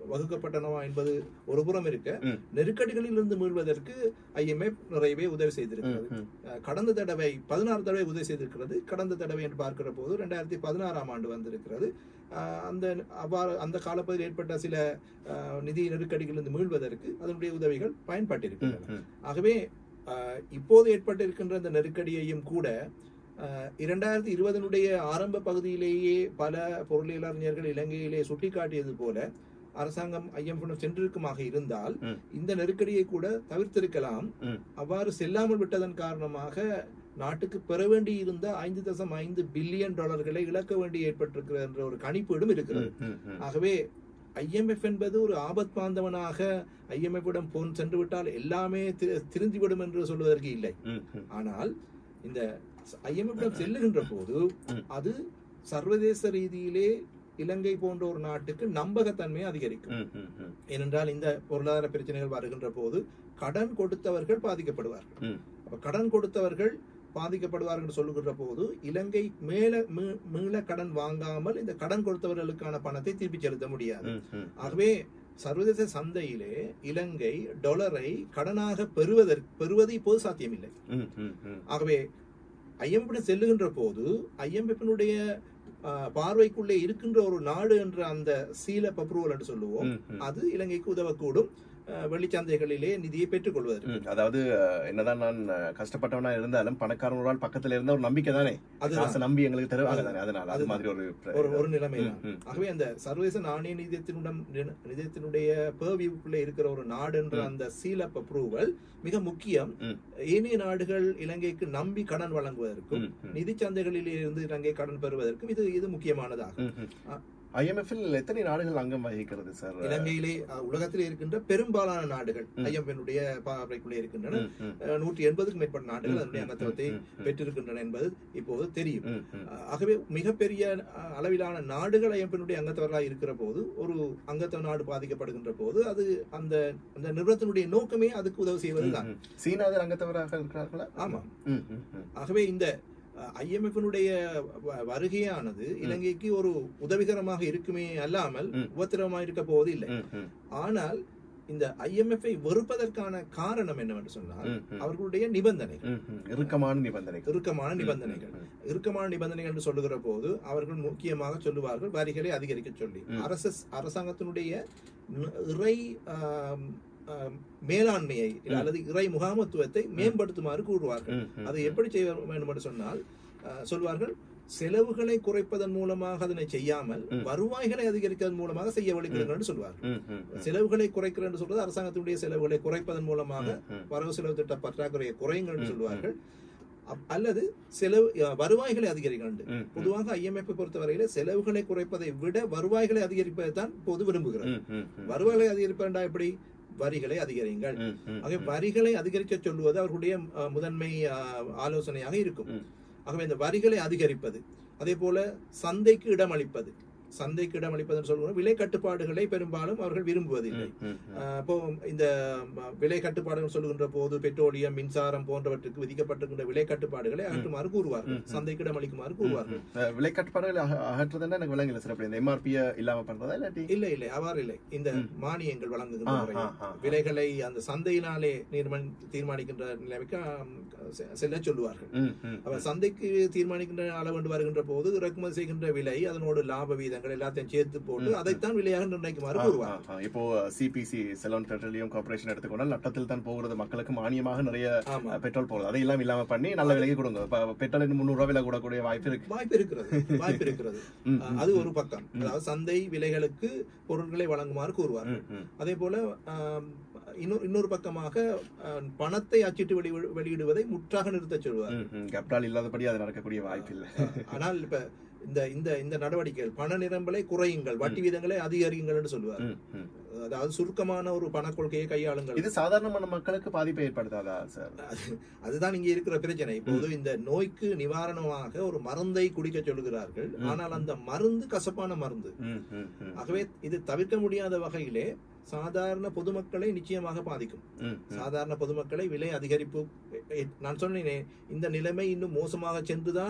வகுக்கப்பட்டனவா என்பது ஒரு புறம் இருக்க ம். நெருக்கடிகளிலிருந்து மீள்வதற்கு ஐஎம்எஃப் நிறையவே உதவி செய்திருக்கிறது ம், ம். அஹ் கடந்த தடவை பதினாறு தடவை உதவி செய்திருக்கிறது கடந்த தடவை என்று பார்க்கிற போது ரெண்டாயிரத்தி பதினாறாம் ஆண்டு வந்திருக்கிறது அஹ் அந்த அவ்வாறு அந்த காலப்பகுதியில் ஏற்பட்ட சில அஹ், நிதி நெருக்கடிகளிலிருந்து மீள்வதற்கு அதனுடைய உதவிகள் ம், பயன்பட்டிருக்கின்றன ம். ஆகவே அஹ், இப்போது ஏற்பட்டிருக்கின்ற இந்த நெருக்கடியையும் கூட அஹ், இரண்டாயிரத்தி இருபதனுடைய ஆரம்ப பகுதியிலேயே பல பொருளியலறிஞர்கள் இலங்கையிலே சுட்டிக்காட்டியது போல அரசாங்கம் ஐஎம்எஃப் சென்றிருக்குமாக இருந்தால் ம். இந்த நெருக்கடியை கூட தவிர்த்திருக்கலாம் ம். அவ்வாறு செல்லாமல் விட்டதன் காரணமாக நாட்டுக்கு பெற வேண்டி இருந்த ஐந்து தசம் ஐந்து பில்லியன் டாலர்களை இழக்க வேண்டி ஏற்பட்டிருக்கிறது என்ற ஒரு கணிப்பீடும் இருக்கிறது ம், ம், ம். ஆகவே ஐஎம்எஃப் என்பது ஒரு ஆபத் பாந்தவனாக ஐஎம்எஃப் இடம் போன் சென்று விட்டால் எல்லாமே தி- திருந்திவிடும் என்று சொல்வதற்கு இல்லை ம், ம். ஆனால் இந்த ஐஎம்எஃப் இடம் செல்லுகின்ற போது ம். அது சர்வதேச ரீதியிலே இலங்கை போன்ற ஒரு நாட்டுக்கு நம்பகத்தன்மையை அதிகரிக்கும் ம், ம், ம். ஏனென்றால் இந்த பொருளாதார பிரச்சனைகள் வருகின்ற போது கடன் கொடுத்தவர்கள் பாதிக்கப்படுவார்கள் ம். அப்ப கடன் கொடுத்தவர்கள் பாதிக்கப்படுவார்கள் என்று சொல்லுகின்ற போது இலங்கை மேல மீ- மீள கடன் வாங்காமல் இந்த கடன் கொடுத்தவர்களுக்கான பணத்தை திருப்பி செலுத்த முடியாது ம், ம். ஆகவே சர்வதேச சந்தையிலே இலங்கை டாலரை கடனாக பெறுவதற்கு பெறுவது இப்போது சாத்தியமில்லை ம், ம், ம். ஆகவே ஐஎம்எஃப் செல்லுகின்ற போது ஐஎம்எஃபினுடைய பார்வைக்குள்ளே இருக்கின்ற ஒரு நாடு என்ற அந்த சீல அப்ரூவல் என்று சொல்லுவோம் ம், ம். அது இலங்கைக்கு உதவக்கூடும் அஹ், வெளிச்சந்தைகளிலே நிதியை பெற்றுக் கொள்வதற்கு ம், அதாவது அஹ், என்னதான் நான் அஹ், கஷ்டப்பட்டவனா இருந்தாலும் பணக்காரன் ஒரு ஆள் பக்கத்துல இருந்தா ஒரு நம்பிக்கை தானே அதுதான் காசை நம்பி எங்களுக்கு தருவாங்க அது- தானே அதனால அது அதுதான். மாதிரி ஒரு பிர- ஒரு ஒரு நிலைமை ம், தான் ம். ஆகவே அந்த சர்வதேச நாணய நிதியத்தினுடன் நிதியத்தினுடைய பேர்வியூக்குள்ள இருக்கிற ஒரு நாடு என்ற ம். அந்த சீல் அப் அப்ரூவல் மிக முக்கியம் ம். ஏனைய நாடுகள் இலங்கைக்கு நம்பி கடன் வழங்குவதற்கும் ம், ம். நிதி சந்தைகளில் இருந்து இலங்கை கடன் பெறுவதற்கும் இது இது முக்கியமானதாகும் ம், ம். ஆ. IMF-இல் எத்தனை நாடுகள் அங்கம் வகிக்கிறது சார் இலங்கையிலே அஹ், உலகத்திலே இருக்கின்ற பெரும்பாலான நாடுகள் ம். ஐஎம்எனுடைய பார்வைக்குள்ளே இருக்கின்றன ம், ம். அஹ், நூற்றி எண்பதுக்கும் மேற்பட்ட நாடுகள் ம், அதனுடைய ம், அங்கத்துவத்தை ம், ம். பெற்றிருக்கின்றன என்பது இப்போது தெரியும் ம், ம். ஆகவே மிகப்பெரிய அஹ், அளவிலான நாடுகள் ஐஎம்பினுடைய அங்கத்தவர்களாக இருக்கிற போது ஒரு அங்கத்தவ நாடு பாதிக்கப்படுகின்ற போது அது அந்த அந்த நிறுவனத்தினுடைய நோக்கமே அதுக்கு உதவி செய்வதுதான் ம், ம். சீனாவில் அங்கத்தவராக இருக்கிறார்களா ஆமா ம், ம், ம். ஆகவே இந்த ஐஎம்எஃபினுடைய வருகையானது இலங்கைக்கு ஒரு உதவிகரமாக இருக்குமே அல்லாமல் ம். உபத்திரவமாக இருக்க போவது இல்லை ம், ம். ஆனால் இந்த ஐஎம்எஃப்ஐ வெறுப்பதற்கான காரணம் என்னவென்று சொன்னால் ம், ம். அவர்களுடைய நிபந்தனை ம், ம். இறுக்கமான நிபந்தனைகள் இறுக்கமான நிபந்தனைகள் ம், ம். இறுக்கமான நிபந்தனைகள் என்று சொல்லுகிற போது அவர்கள் முக்கியமாக சொல்லுவார்கள் வரிகளை அதிகரிக்க சொல்லி ம். அரசு அரசாங்கத்தினுடைய ந- இறை ஆம், ஆம், மேலாண்மையை ம். அல்லது இறை முகாமத்துவத்தை மேம்படுத்துமாறு கூறுவார்கள் ம், ம். அதை எப்படி செய்ய வேண்டும் என்று சொன்னால் அஹ், சொல்வார்கள் செலவுகளை குறைப்பதன் மூலமாக அதனை செய்யாமல் ம். வருவாய்களை அதிகரிப்பதன் மூலமாக செய்ய வழிகிறீர்கள் என்று சொல்வார்கள் ம், ம், ம். செலவுகளை குறைக்கிறேன் என்று சொல்றது அரசாங்கத்தினுடைய செலவுகளை குறைப்பதன் மூலமாக ம், ம். வரவு செலவு திட்ட பற்றாக்குறையை குறையுங்கள் என்று ம், சொல்வார்கள் அப்- அல்லது செலவு அஹ், வருவாய்களை அதிகரிங்கள் என்று. ம், ம். பொதுவாக ஐஎம்எஃப் பொறுத்தவரையில செலவுகளை குறைப்பதை விட வருவாய்களை அதிகரிப்பதை தான் பொது விரும்புகிறது ம், ம், ம். வருவாய்களை அதிகரிப்பதா எப்படி வரிகளை அதிகரிங்கள் ம், ம், ஆகவே ம். வரிகளை அதிகரிக்க சொல்லுவது அவர்களுடைய அஹ், முதன்மை அஹ், ஆலோசனையாக இருக்கும் ம். ஆகவே இந்த வரிகளை அதிகரிப்பது அதே போல சந்தைக்கு இடமளிப்பது சந்தைக்கு இடமளிப்பதுன்னு சொல்லுவோம் விலை கட்டுப்பாடுகளை பெரும்பாலும் அவர்கள் விரும்புவதில்லை ம், ம், ம். ஆஹ் இப்போ இந்த ம, விலை கட்டுப்பாடுகள் சொல்லுகின்ற போது பெட்ரோலியம் மின்சாரம் போன்றவற்றுக்கு விதிக்கப்பட்டிருக்கின்ற விலை கட்டுப்பாடுகளை அகற்றுமாறு கூறுவார்கள் ம், ம். சந்தைக்கு இடமளிக்குமாறு கூறுவார்கள் அஹ் விலை கட்டுப்பாடுகள் அக- அகற்றுதுன்னா எனக்கு விளங்கல சார் அப்படி இந்த எம்ஆர்பிய இல்லாம பண்றதா இல்லாட்டி இல்லை இல்லை அவ்வாறு இல்லை இந்த ம். மானியங்கள் வழங்குகின்ற ஆ, முறை ஆ, ஆ. விலைகளை அந்த சந்தையினாலே நிர்மணி தீர்மானிக்கின்ற நிலைமைக்கு ஆம், செ- செல்ல சொல்லுவார்கள் ம், ம், அவர் ம். சந்தைக்கு தீர்மானிக்கின்ற அளவு வருகின்ற போது இறக்குமதி செய்கின்ற விலை அதனோடு லாப வீதங்கள் எல்லாத்தையும் சேர்த்து போட்டு ம், அதைத்தான் விலையாக நிர்ணயிக்குமாறு ஆ, கூறுவார் ஆ, ஆ. இப்போ சிபிசி செலோன் பெட்ரோலியம் கார்பரேஷன் எடுத்துக்கொண்டால் நட்டத்தில் தான் போகிறது மக்களுக்கு மானியமாக நிறைய ஆமா அஹ், பெட்ரோல் போகுது அதையெல்லாம் இல்லாம பண்ணி நல்ல விலைக்கு கொடுங்க இப்ப பெட்ரோல் இன்னும் முந்நூறு ரூபாய் விலை கூடக்கூடிய வாய்ப்பு இருக்கு வாய்ப்பு இருக்கிறது வாய்ப்பு இருக்கிறது ம், அஹ் ம், அது ம். ஒரு பக்கம் அதாவது சந்தை விலைகளுக்கு பொருட்களை வழங்குமாறு கூறுவார் ம், ம். அதே போல ஆம், இன்னொரு இன்னொரு பக்கமாக அஹ், பணத்தை அச்சிட்டு வெளி வெளியிடுவதை முற்றாக நிறுத்தச் சொல்வார் ம், ம். கேபிட்டல் இல்லாதபடி அது நடக்கக்கூடிய வாய்ப்பு இல்லை ஆனால் இப்ப இந்த இந்த இந்த நடவடிக்கைகள் பண நிரம்பலை குறையுங்கள் வட்டி வீதங்களை அதிகரியுங்கள் என்று சொல்லுவார் ம், ம். அதாவது சுருக்கமான ஒரு பண கொள்கையை கையாளுங்கள் இது சாதாரணமான மக்களுக்கு பாதிப்பை ஏற்படுத்தாதா சார் அது- அதுதான் இங்க இருக்கிற பிரச்சனை இப்போது இந்த நோய்க்கு நிவாரணமாக ஒரு மருந்தை குடிக்க சொல்லுகிறார்கள் ம். ஆனால் அந்த மருந்து கசப்பான மருந்து ம், ம், ம். ஆகவே இது தவிர்க்க முடியாத வகையிலே சாதாரண பொதுமக்களை நிச்சயமாக பாதிக்கும் ம், ம். சாதாரண பொதுமக்களை விலை அதிகரிப்பு எ- எ- நான் சொன்னேனே இந்த நிலைமை இன்னும் மோசமாக சென்றுதான்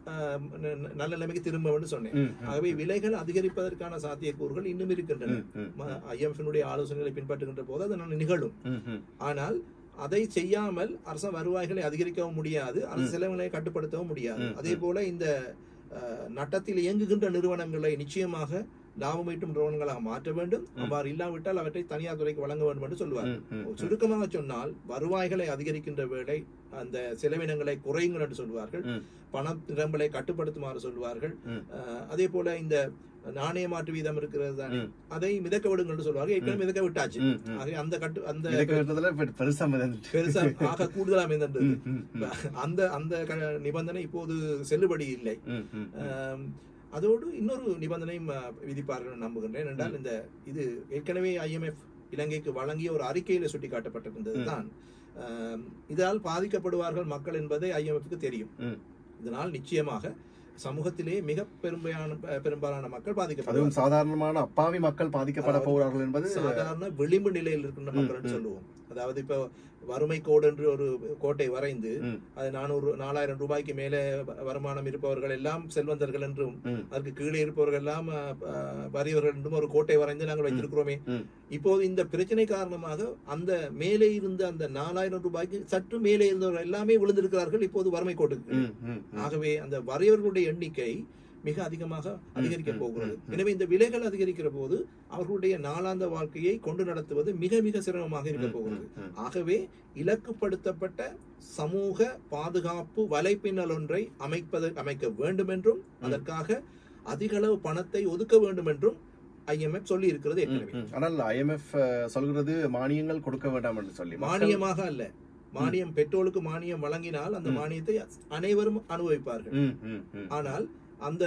ஆஹ், ந- ந- நல்ல நிலைமைக்கு திரும்பவும் சொன்னேன் ம், ம். ஆகவே விலைகள் அதிகரிப்பதற்கான சாத்தியக்கூறுகள் இன்னும் இருக்கின்றன ம், ம், ம். ஐஎம்எஃபினுடைய ஆலோசனைகளை பின்பற்றுகின்ற போது அது ந- நிகழும் ம், ம். ஆனால் அதை செய்யாமல் அரச வருவாய்களை அதிகரிக்கவும் முடியாது அரசு செலவுகளை கட்டுப்படுத்தவும் முடியாது ம், அதே போல இந்த அஹ், நட்டத்தில் இயங்குகின்ற நிறுவனங்களை நிச்சயமாக லாபம் ஈட்டும் நிறுவனங்களாக மாற்ற வேண்டும் அவ்வாறு இல்லாவிட்டால் அவற்றை தனியார் துறைக்கு வழங்க வேண்டும் என்று சொல்லுவார் ம், ம், ம். சுருக்கமாக சொன்னால் வருவாய்களை அதிகரிக்கின்ற வேளை அந்த செலவினங்களை குறையுங்கள் என்று சொல்வார்கள் ம். பண நிரம்பலை கட்டுப்படுத்துமாறு சொல்வார்கள் ம். அஹ், அதே போல இந்த நாணய மாற்று வீதம் இருக்கிறது தானே ம். அதை மிதக்க விடுங்கள் என்று சொல்வார்கள் ஏற்கனவே மிதக்க விட்டாச்சு ம், ம். ஆகவே அந்த கட்டு அந்த இதுக்கு விடுறதுல பெ- பெருசா மிதந்துட்டு. பெருசா ஆக கூடுதலா மிதந்தது ம், ம், ம். அந்த அந்த க- நிபந்தனை இப்போது செல்லுபடி இல்லை ம், ம், ம். ஆம், அதோடு இன்னொரு நிபந்தனையும் அஹ், விதிப்பார்கள் என்று நம்புகின்றேன் என்றால் இந்த இது ஏற்கனவே ஐஎம்எஃப் இலங்கைக்கு வழங்கிய ஒரு அறிக்கையில சுட்டிக்காட்டப்பட்டிருந்தது தான் ஆம், இதால் பாதிக்கப்படுவார்கள் மக்கள் என்பதை ஐஎம்எஃப்க்கு தெரியும் ம். இதனால் நிச்சயமாக சமூகத்திலே மிக பெரும்பாலான பெரும்பாலான மக்கள் அதுவும் பாதிக்கப்படுவார்கள் சாதாரணமான அப்பாவி மக்கள் பாதிக்கப்பட அதாவது போகிறார்கள் என்பது சாதாரண விளிம்பு நிலையில் இருக்கின்ற மக்கள் என்று ம். சொல்லுவோம் அதாவது இப்போ வறுமை கோடு என்று ஒரு கோட்டை வரைந்து ம், அது நானூறு நாலாயிரம் ரூபாய்க்கு மேலே வ- வருமானம் இருப்பவர்கள் எல்லாம் செல்வந்தர்கள் என்றும் ம், அதற்கு கீழே இருப்பவர்கள் எல்லாம் அஹ், அஹ், வறியவர்கள் என்றும் ஒரு கோட்டை வரைந்து நாங்கள் வைத்திருக்கிறோமே ம். இப்போது இந்த பிரச்சனை காரணமாக அந்த மேலே இருந்த அந்த நாலாயிரம் ரூபாய்க்கு சற்று மேலே இருந்தவர்கள் எல்லாமே விழுந்திருக்கிறார்கள் இப்போது வறுமை கோட்டுக்கு ம், ம், ம். ஆகவே அந்த வறியவர்களுடைய எண்ணிக்கை மிக அதிகமாக அதிகரிக்க ம், போகிறது ம், ம். எனவே இந்த விலைகள் அதிகரிக்கிற போது அவர்களுடைய நாளாந்த வாழ்க்கையை கொண்டு நடத்துவது மிக மிக சிரமமாக இருக்க ம், போகிறது ம், ம். ஆகவே இலக்குப்படுத்தப்பட்ட சமூக பாதுகாப்பு வலைப்பின்னல் ஒன்றை அமைப்பது அமைக்க வேண்டும் என்றும் அதற்காக அதிக அளவு பணத்தை ஒதுக்க வேண்டும் என்றும் ஐஎம்எஃப் சொல்லி இருக்கிறது ம், ஏற்கனவே ம். ஆனால் ஐஎம்எஃப் சொல்கிறது மானியங்கள் கொடுக்க வேண்டாம் என்று சொல்லி மக்கள்- மானியமாக அல்ல மானியம் பெட்ரோலுக்கு மானியம் வழங்கினால் அந்த ம். மானியத்தை அனைவரும் அனுபவிப்பார்கள் ம், ம், ம். ஆனால் அந்த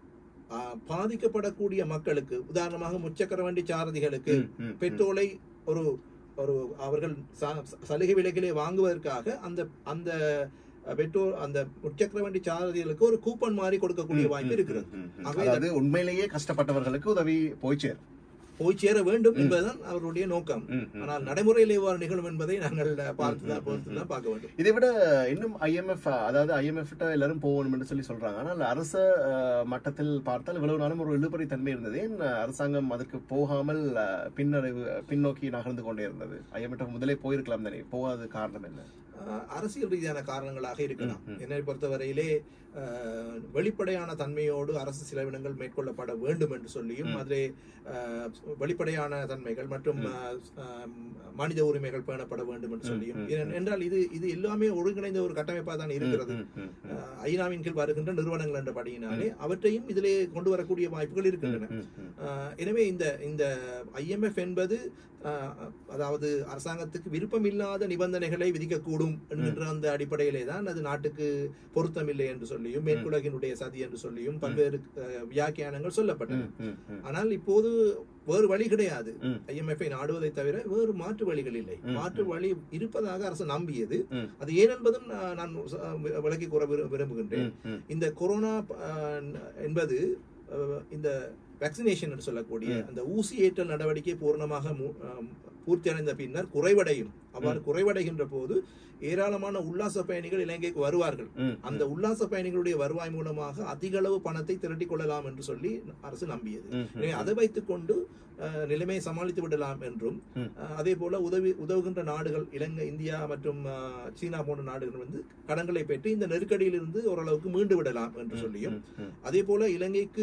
ஆ, பாதிக்கப்படக்கூடிய மக்களுக்கு உதாரணமாக முச்சக்கர வண்டி சாரதிகளுக்கு ம், ம், ம். பெட்ரோலை ஒரு ஒரு அவர்கள் ச- சலுகை விலைகளே வாங்குவதற்காக அந்த அந்த பெட்ரோல் அந்த முச்சக்கர வண்டி சாரதிகளுக்கு ஒரு கூப்பன் மாதிரி கொடுக்கக்கூடிய ம், வாய்ப்பு ம், இருக்கிறது ம், ம். ஆகவே அதாவது உண்மையிலேயே கஷ்டப்பட்டவர்களுக்கு உதவி போய் சேரும் போய் சேர வேண்டும் என்பதுதான் அவர்களுடைய நோக்கம் ம், ம். ஆனால் நடைமுறையில் எவ்வாறு நிகழும் என்பதை நாங்கள் பார்த்து தான் பொறுத்து தான் பார்க்க வேண்டும் இதை விட இன்னும் ஐஎம்எஃப் அதாவது ஐஎம்எஃப் எல்லாரும் போகணும் என்று சொல்லி சொல்றாங்க ஆனால் அரச அஹ், மட்டத்தில் பார்த்தால் இவ்வளவு நாளும் ஒரு இழுபறி தன்மை இருந்தது ஏன் அரசாங்கம் அதற்கு போகாமல் அஹ், பின்னடைவு பின்னோக்கி நகர்ந்து கொண்டே இருந்தது ஐஎம்எஃப் முதலே போயிருக்கலாம் தானே போகாத காரணம் என்ன ஆஹ் அரசியல் ரீதியான காரணங்களாக இருக்கலாம் ம், ம். என்னை பொறுத்தவரையிலே ஆஹ், வெளிப்படையான தன்மையோடு அரசு செலவினங்கள் மேற்கொள்ளப்பட வேண்டும் என்று சொல்லியும் ம். அதிலே ஆஹ், வெளிப்படையான தன்மைகள் மற்றும் ம். ஆஹ், ஆஹ், மனித உரிமைகள் பேணப்பட வேண்டும் என்று ம், சொல்லியும் ம், ஏன்- என்றால் இது இது எல்லாமே ஒருங்கிணைந்த ஒரு கட்டமைப்பாக தான் இருக்கிறது ம், ம், ம், ஆஹ், ஐநாவின் கீழ் வருகின்ற நிறுவனங்கள் என்ற படியினாலே அவற்றையும் இதிலே கொண்டு வரக்கூடிய வாய்ப்புகள் இருக்கின்றன ம், ம், ஆஹ் எனவே இந்த இந்த ஐஎம்எஃப் என்பது ஆஹ், அதாவது அரசாங்கத்துக்கு விருப்பமில்லாத நிபந்தனைகளை விதிக்கக்கூடும் என்கின்ற அந்த அடிப்படையிலே தான் அது நாட்டுக்கு பொருத்தமில்லை என்று சொல்லியும் மேற்குலகினுடைய சதி என்று சொல்லியும் பல்வேறு ஆஹ், வியாக்கியானங்கள் சொல்லப்பட்டன ம், ம், ம். ஆனால் இப்போது வேறு வழி கிடையாது ம். ஐஎம்எஃப் நாடுவதை தவிர வேறு மாற்று வழிகள் இல்லை ம், மாற்று வழி இருப்பதாக அரசு நம்பியது ம். அது ஏன் என்பதும் நான் நான் ச- விளக்கி கூற விரு- விரும்புகின்றேன் ம், ம். இந்த கொரோனா அஹ், என்பது அஹ், இந்த வேக்சினேஷன் என்று சொல்லக்கூடிய ம். அந்த ஊசி ஏற்றல் நடவடிக்கை பூர்ணமாக மு- அஹ், பூர்த்தி அடைந்த பின்னர் குறைவடையும் அவ்வாறு குறைவடைகின்ற போது ஏராளமான உல்லாச பயணிகள் இலங்கைக்கு வருவார்கள் ம், அந்த உல்லாச பயணிகளுடைய வருவாய் மூலமாக அதிக அளவு பணத்தை திரட்டிக் கொள்ளலாம் என்று சொல்லி அரசு நம்பியது ம், ம், எனவே அதை வைத்துக் கொண்டு அஹ், நிலைமையை சமாளித்து விடலாம் என்றும் ம். அஹ், அதே போல உதவி உதவுகின்ற நாடுகள் இலங்கை இந்தியா மற்றும் அஹ், சீனா போன்ற நாடுகள் வந்து கடன்களை பெற்று இந்த நெருக்கடியிலிருந்து ஓரளவுக்கு மீண்டு விடலாம் என்று சொல்லியும் ம், ம். அதே போல இலங்கைக்கு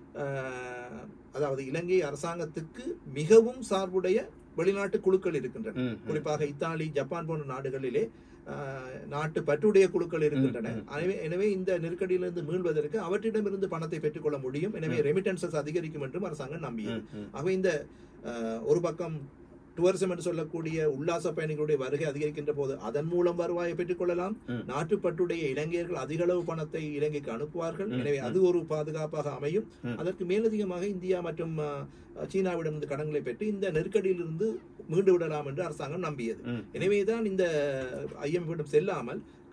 அஹ், அதாவது இலங்கை அரசாங்கத்துக்கு மிகவும் சார்புடைய வெளிநாட்டு குழுக்கள் இருக்கின்றன ம், ம். குறிப்பாக இத்தாலி ஜப்பான் போன்ற நாடுகளிலே அஹ், நாட்டு பற்றுடைய குழுக்கள் இருக்கின்றன ம், ம். எனவே எனவே இந்த நெருக்கடியிலிருந்து மீள்வதற்கு அவற்றிடமிருந்து பணத்தை பெற்றுக்கொள்ள முடியும் எனவே ரெமிட்டன்சஸ் அதிகரிக்கும் என்றும் அரசாங்கம் நம்பியது ம், ம். ஆகவே இந்த அஹ், ஒரு பக்கம் டூரிசம் என்று சொல்லக்கூடிய உல்லாச பயணிகளுடைய வருகை அதிகரிக்கின்ற போது அதன் மூலம் வருவாயை பெற்றுக் கொள்ளலாம் ம். நாட்டுப்பற்றுடைய இளைஞர்கள் அதிக அளவு பணத்தை இலங்கைக்கு அனுப்புவார்கள் ம், எனவே ம். அது ஒரு பாதுகாப்பாக அமையும் ம். அதற்கு மேலதிகமாக இந்தியா மற்றும் அஹ், சீனாவிடமிருந்து கடன்களை பெற்று இந்த நெருக்கடியிலிருந்து மீண்டு விடலாம் என்று அரசாங்கம் நம்பியது ம். எனவேதான் இந்த ஐஎம்எஃபிடம் செல்லாமல்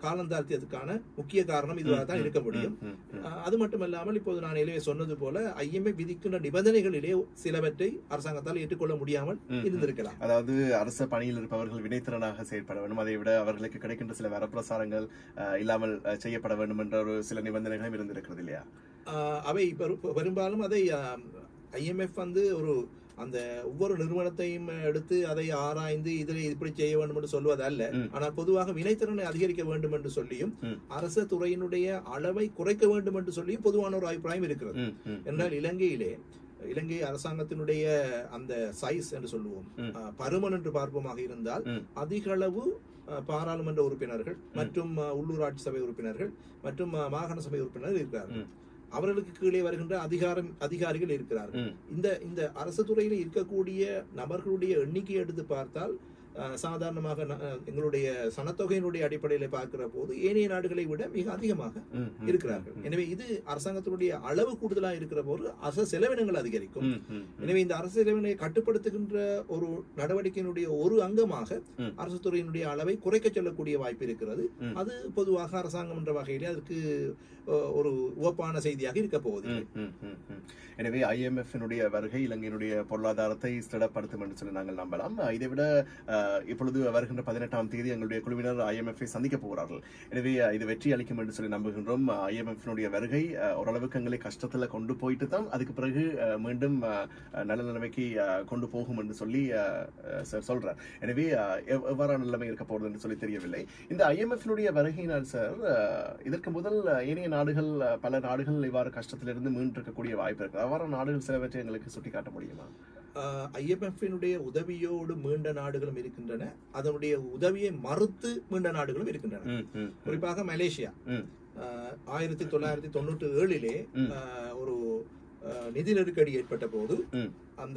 காலந்தாழ்த்தியதுக்கான முக்கிய காரணம் இதுவாக தான் இருக்க முடியும் ம், ம். அஹ் அது மட்டுமல்லாமல் இப்போது நான் ஏற்கனவே சொன்னது போல ஐஎம்ஏ விதிக்கின்ற நிபந்தனைகளிலே சிலவற்றை அரசாங்கத்தால் ஏற்றுக்கொள்ள முடியாமல் ம். இருந்திருக்கலாம் அதாவது அரச பணியில் இருப்பவர்கள் வினைத்திறனாக செயற்பட வேண்டும் அதை விட அவர்களுக்கு கிடைக்கின்ற சில வரப்பிரசாரங்கள் அஹ், இல்லாமல் அஹ், செய்யப்பட வேண்டும் என்ற ஒரு சில நிபந்தனைகளும் இருந்திருக்கிறது இல்லையா அஹ் அவை பெரு- பெரும்பாலும் அதை ஐஎம்எஃப் வந்து ஒரு அந்த ஒவ்வொரு நிறுவனத்தையும் எடுத்து அதை ஆராய்ந்து இதில் இப்படி செய்ய வேண்டும் என்று சொல்வது அல்ல ம். ஆனால் பொதுவாக வினைத்திறனை அதிகரிக்க வேண்டும் என்று சொல்லியும் ம். அரச துறையினுடைய அளவை குறைக்க வேண்டும் என்று சொல்லியும் பொதுவான ஒரு அபிப்பிராயம் இருக்கிறது ம், ம், என்றால் இலங்கையிலே இலங்கை அரசாங்கத்தினுடைய அந்த சைஸ் என்று சொல்லுவோம் ம். அஹ், பருமன் என்று பார்ப்போமாக இருந்தால் ம். அதிக அளவு அஹ், பாராளுமன்ற உறுப்பினர்கள் மற்றும் அஹ், உள்ளூராட்சி சபை உறுப்பினர்கள் மற்றும் அஹ், மாகாண சபை உறுப்பினர்கள் இருக்கிறார்கள் ம். அவர்களுக்கு கீழே வருகின்ற அதிகாரம் அதிகாரிகள் இருக்கிறார்கள் ம், இந்த இந்த அரசு துறையில் இருக்கக்கூடிய நபர்களுடைய எண்ணிக்கை எடுத்து பார்த்தால் அஹ், சாதாரணமாக ந- அஹ், எங்களுடைய சனத்தொகையினுடைய அடிப்படையில் பார்க்கிற போது ஏனைய நாடுகளை விட மிக அதிகமாக ம், ம், இருக்கிறார்கள் ம், எனவே இது அரசாங்கத்தினுடைய அளவு கூடுதலாக இருக்கிற போது அரசு செலவினங்கள் அதிகரிக்கும் ம், ம், ம். எனவே இந்த அரசு செலவினை கட்டுப்படுத்துகின்ற ஒரு நடவடிக்கையினுடைய ஒரு அங்கமாக ம். அரசு துறையினுடைய அளவை குறைக்க சொல்லக்கூடிய வாய்ப்பு இருக்கிறது ம். அது பொதுவாக அரசாங்கம் என்ற வகையிலே அதற்கு அஹ், ஒரு உவப்பான செய்தியாக இருக்க போகுது ம், ம், ம், ம். எனவே ஐஎம்எஃப் வருகை இலங்கையினுடைய பொருளாதாரத்தை ஸ்திரப்படுத்தும் என்று சொல்லி நாங்கள் நம்பலாம் அஹ் இதை விட அஹ், இப்பொழுது வருகின்ற பதினெட்டாம் தேதி எங்களுடைய குழுவினர் ஐஎம்எஃப் சந்திக்க போகிறார்கள் எனவே அஹ், இது வெற்றி அளிக்கும் என்று சொல்லி நம்புகின்றோம் ஐஎம்எஃப் வருகை அஹ், ஓரளவுக்கு எங்களை கஷ்டத்துல கொண்டு போயிட்டு தான் அதுக்கு பிறகு அஹ், மீண்டும் அஹ், அஹ், நல்ல நிலைமைக்கு அஹ், கொண்டு போகும் என்று சொல்லி அஹ், அஹ், சார் சொல்றார் எனவே அஹ், எவ்- எவ்வாறான நிலைமை இருக்க போகிறது என்று சொல்லி தெரியவில்லை இந்த ஐஎம்எஃப் வருகையினால் சார் அஹ், இதற்கு முதல் அஹ், ஏனைய நாடுகள் அஹ், பல நாடுகள் இவ்வாறு கஷ்டத்திலிருந்து மீண்டிருக்கக்கூடிய வாய்ப்பு இருக்கு அவ்வாறு நாடுகள் சிலவற்றை எங்களுக்கு சுட்டிக்காட்ட முடியுமா ஐஎம்எஃபினுடைய உதவியோடு மீண்ட நாடுகளும் இருக்கின்றன அதனுடைய உதவியை மறுத்து மீண்ட நாடுகளும் இருக்கின்றன ம், ம், ம். குறிப்பாக மலேசியா ம். அஹ், ஆயிரத்தி தொள்ளாயிரத்தி தொண்ணூற்றி ஏழிலே ம். அஹ், ஒரு அஹ், நிதி நெருக்கடி ஏற்பட்ட போது ம். அந்த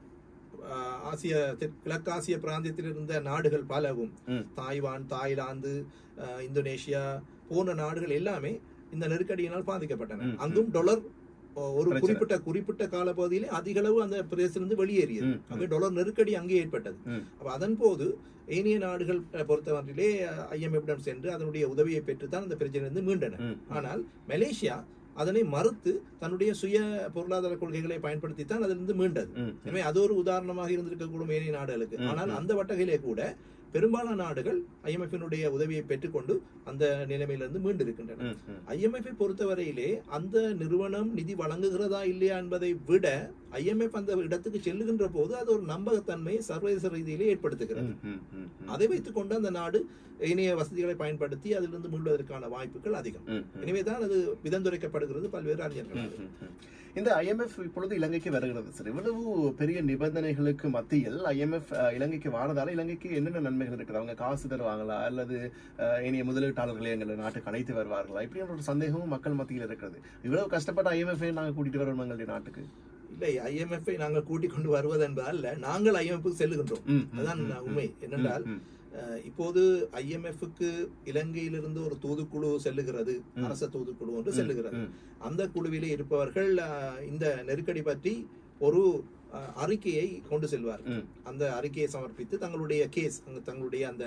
அஹ், ஆசிய தெற்- கிழக்காசிய பிராந்தியத்தில் இருந்த நாடுகள் பலவும் ம். தாய்வான் தாய்லாந்து அஹ், இந்தோனேஷியா போன்ற நாடுகள் எல்லாமே இந்த நெருக்கடியினால் பாதிக்கப்பட்டன ம், அங்கும் டொலர் அஹ், ஒரு பிரச்சனை. குறிப்பிட்ட குறிப்பிட்ட காலப்பகுதியிலே அதிக அளவு அந்த பிரதேசத்திலிருந்து வெளியேறியது ம், ம். அங்கே டொலர் நெருக்கடி அங்கே ஏற்பட்டது ம். அப்ப அதன் போது ஏனைய நாடுகள் அஹ், பொறுத்தவரையிலே ஐஎம்எஃபிடம் சென்று அதனுடைய உதவியை பெற்றுத்தான் அந்த பிரச்சனையிலிருந்து மீண்டன ம். ஆனால் மலேசியா அதனை மறுத்து தன்னுடைய சுய பொருளாதார கொள்கைகளை பயன்படுத்தித்தான் அதிலிருந்து மீண்டது ம். எனவே அது ஒரு உதாரணமாக இருந்திருக்கக்கூடும் ஏனைய நாடுகளுக்கு ம், ஆனால் ம். அந்த வட்டகையிலே கூட பெரும்பாலான நாடுகள் ஐஎம்எஃபினுடைய உதவியை பெற்றுக்கொண்டு அந்த நிலைமையிலிருந்து மீண்டிருக்கின்றன ம், ம். ஐஎம்எஃப் பொறுத்தவரையிலே அந்த நிறுவனம் நிதி வழங்குகிறதா இல்லையா என்பதை விட ஐஎம்எஃப் அந்த இடத்துக்கு செல்லுகின்ற போது அது ஒரு நம்பகத்தன்மையை சர்வதேச ரீதியிலே ஏற்படுத்துகிறது ம், ம், ம், ம். அதை வைத்துக்கொண்டு அந்த நாடு இணைய வசதிகளை பயன்படுத்தி அதிலிருந்து மீள்வதற்கான வாய்ப்புகள் அதிகம் ம், ம். எனவேதான் அது விதந்துரைக்கப்படுகிறது பல்வேறு அறிஞர்களால் ம், ம், ம். இந்த ஐஎம்எஃப் இப்பொழுது இலங்கைக்கு வருகிறது சார் இவ்வளவு பெரிய நிபந்தனைகளுக்கு மத்தியில் ஐஎம்எஃப் இலங்கைக்கு வாரதால இலங்கைக்கு என்னென்ன நன்மைகள் இருக்குது அவங்க காசு தருவாங்களா அல்லது அஹ், இனிய முதலீட்டாளர்களை எங்களை நாட்டுக்கு அழைத்து வருவார்களா இப்படியான ஒரு சந்தேகமும் மக்கள் மத்தியில் இருக்கிறது இவ்வளவு கஷ்டப்பட்ட ஐஎம்எஃப் நாங்க கூட்டிட்டு வரணும் எங்களுடைய நாட்டுக்கு இல்லை ஐஎம்எஃப் நாங்கள் கூட்டிக் கொண்டு வருவது என்பதல்ல நாங்கள் ஐஎம்எஃப் செல்லுகின்றோம் ம், ம், அதான் ம், உண்மை ம், என்னென்றால் ம், அஹ், இப்போது ஐஎம்எஃப்க்கு இலங்கையிலிருந்து ஒரு தூதுக்குழு செல்லுகிறது ம். அரச தூதுக்குழு ஒன்று ம், செல்லுகிறது ம், அந்த குழுவிலே இருப்பவர்கள் அஹ், இந்த நெருக்கடி பற்றி ஒரு அஹ், அறிக்கையை கொண்டு செல்வார் ம், அந்த அறிக்கையை சமர்ப்பித்து தங்களுடைய கேஸ் தங்களுடைய அந்த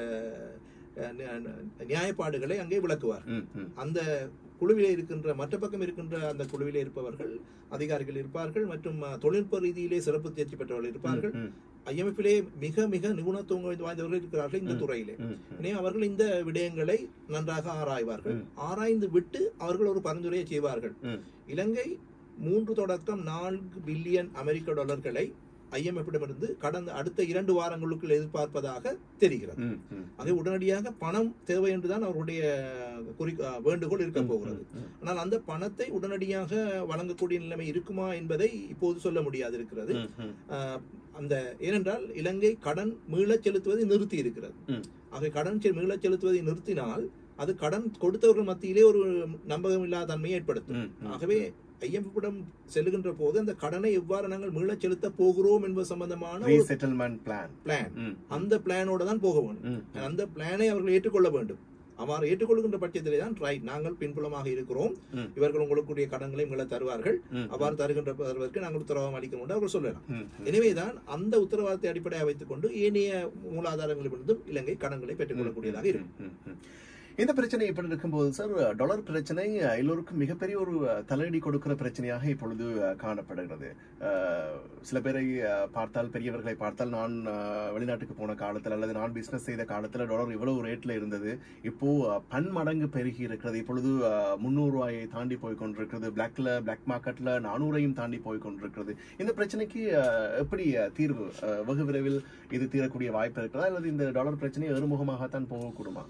அஹ், நி- நி- நியாயப்பாடுகளை அங்கே விளக்குவார் ம், ம், அந்த குழுவிலே இருக்கின்ற மற்ற பக்கம் இருக்கின்ற அந்த குழுவிலே இருப்பவர்கள் அதிகாரிகள் இருப்பார்கள் மற்றும் அஹ், தொழில்நுட்ப ரீதியிலே சிறப்பு தேர்ச்சி பெற்றவர்கள் இருப்பார்கள் ம், ஐஎம்எஃபிலே மிக மிக நிபுணத்துவம் வாய்ந்தவர்கள் இருக்கிறார்கள் இந்த ம். துறையிலே ம், ம், எனவே அவர்கள் இந்த விடயங்களை நன்றாக ஆராய்வார்கள் ம். ஆராய்ந்து விட்டு அவர்கள் ஒரு பரிந்துரையை செய்வார்கள் ம். இலங்கை மூன்று தொடக்கம் நான்கு பில்லியன் அமெரிக்க டாலர்களை ஐஎம்எஃபிடமிருந்து கடந்த அடுத்த இரண்டு வாரங்களுக்குள் எதிர்பார்ப்பதாக தெரிகிறது ம், ம். அது உடனடியாக பணம் தேவை என்றுதான் அவருடைய குறி வேண்டுகோள் இருக்க போகிறது ம், ம், ஆனால் அந்த பணத்தை உடனடியாக வழங்கக்கூடிய நிலைமை இருக்குமா என்பதை இப்போது சொல்ல முடியாது இருக்கிறது ம், ம், ஆஹ் அந்த ஏனென்றால் இலங்கை கடன் மீளச் செலுத்துவதை நிறுத்தி இருக்கிறது ம். ஆகவே கடன் செ- மீளச் செலுத்துவதை நிறுத்தினால் அது கடன் கொடுத்தவர்கள் மத்தியிலே ஒரு நம்பகமில்லாத தன்மையை ஏற்படுத்தும் ம், ம். ஆகவே ஐஎம்எஃபிடம் செல்லுகின்ற போது அந்த கடனை எவ்வாறு நாங்கள் மீளச் செலுத்த போகிறோம் என்பது சம்பந்தமான ஒரு ரீசெட்டில்மெண்ட் பிளான் பிளான் ம், அந்த பிளானோட தான் போக வேண்டும் ம், ம். அந்த பிளானை அவர்கள் ஏற்றுக்கொள்ள வேண்டும் அவ்வாறு ஏற்றுக்கொள்கின்ற பட்சத்திலே தான் ரைட் நாங்கள் பின்புலமாக இருக்கிறோம் ம். இவர்கள் உங்களுக்குரிய கடன்களை மீள தருவார்கள் ம், அவ்வாறு தருகின்ற தருவதற்கு நாங்கள் உத்தரவாதம் அளிக்கிறோம் என்று அவர்கள் சொல்லலாம் ம், ம். எனவேதான் அந்த உத்தரவாதத்தை அடிப்படையாக வைத்துக் கொண்டு ஏனைய மூலாதாரங்களிலிருந்தும் இலங்கை கடன்களை பெற்றுக் கொள்ளக்கூடியதாக இருக்கும் ம், ம், ம். இந்த பிரச்சனை இப்படி இருக்கும்போது சார் டாலர் பிரச்சனை அஹ், எல்லோருக்கும் மிகப்பெரிய ஒரு அஹ், தலையடி கொடுக்கிற பிரச்சனையாக இப்பொழுது அஹ், காணப்படுகிறது அஹ், சில பேரை அஹ், பார்த்தால் பெரியவர்களை பார்த்தால் நான் அஹ், வெளிநாட்டுக்கு போன காலத்தில் அல்லது நான் பிசினஸ் செய்த காலத்தில் டாலர் இவ்வளவு ரேட்ல இருந்தது இப்போ அஹ், பன்மடங்கு பெருகி இருக்கிறது இப்பொழுது அஹ், முந்நூறு ரூபாயை தாண்டி போய் கொண்டிருக்கிறது பிளாக்ல பிளாக் மார்க்கெட்ல நானூறையும் தாண்டி போய் கொண்டிருக்கிறது இந்த பிரச்சனைக்கு அஹ், எப்படி அஹ், தீர்வு அஹ், வெகு விரைவில் இது தீரக்கூடிய வாய்ப்பு இருக்கிறதா அல்லது இந்த டாலர் பிரச்சனை ஏறுமுகமாகத்தான் போகக்கூடுமா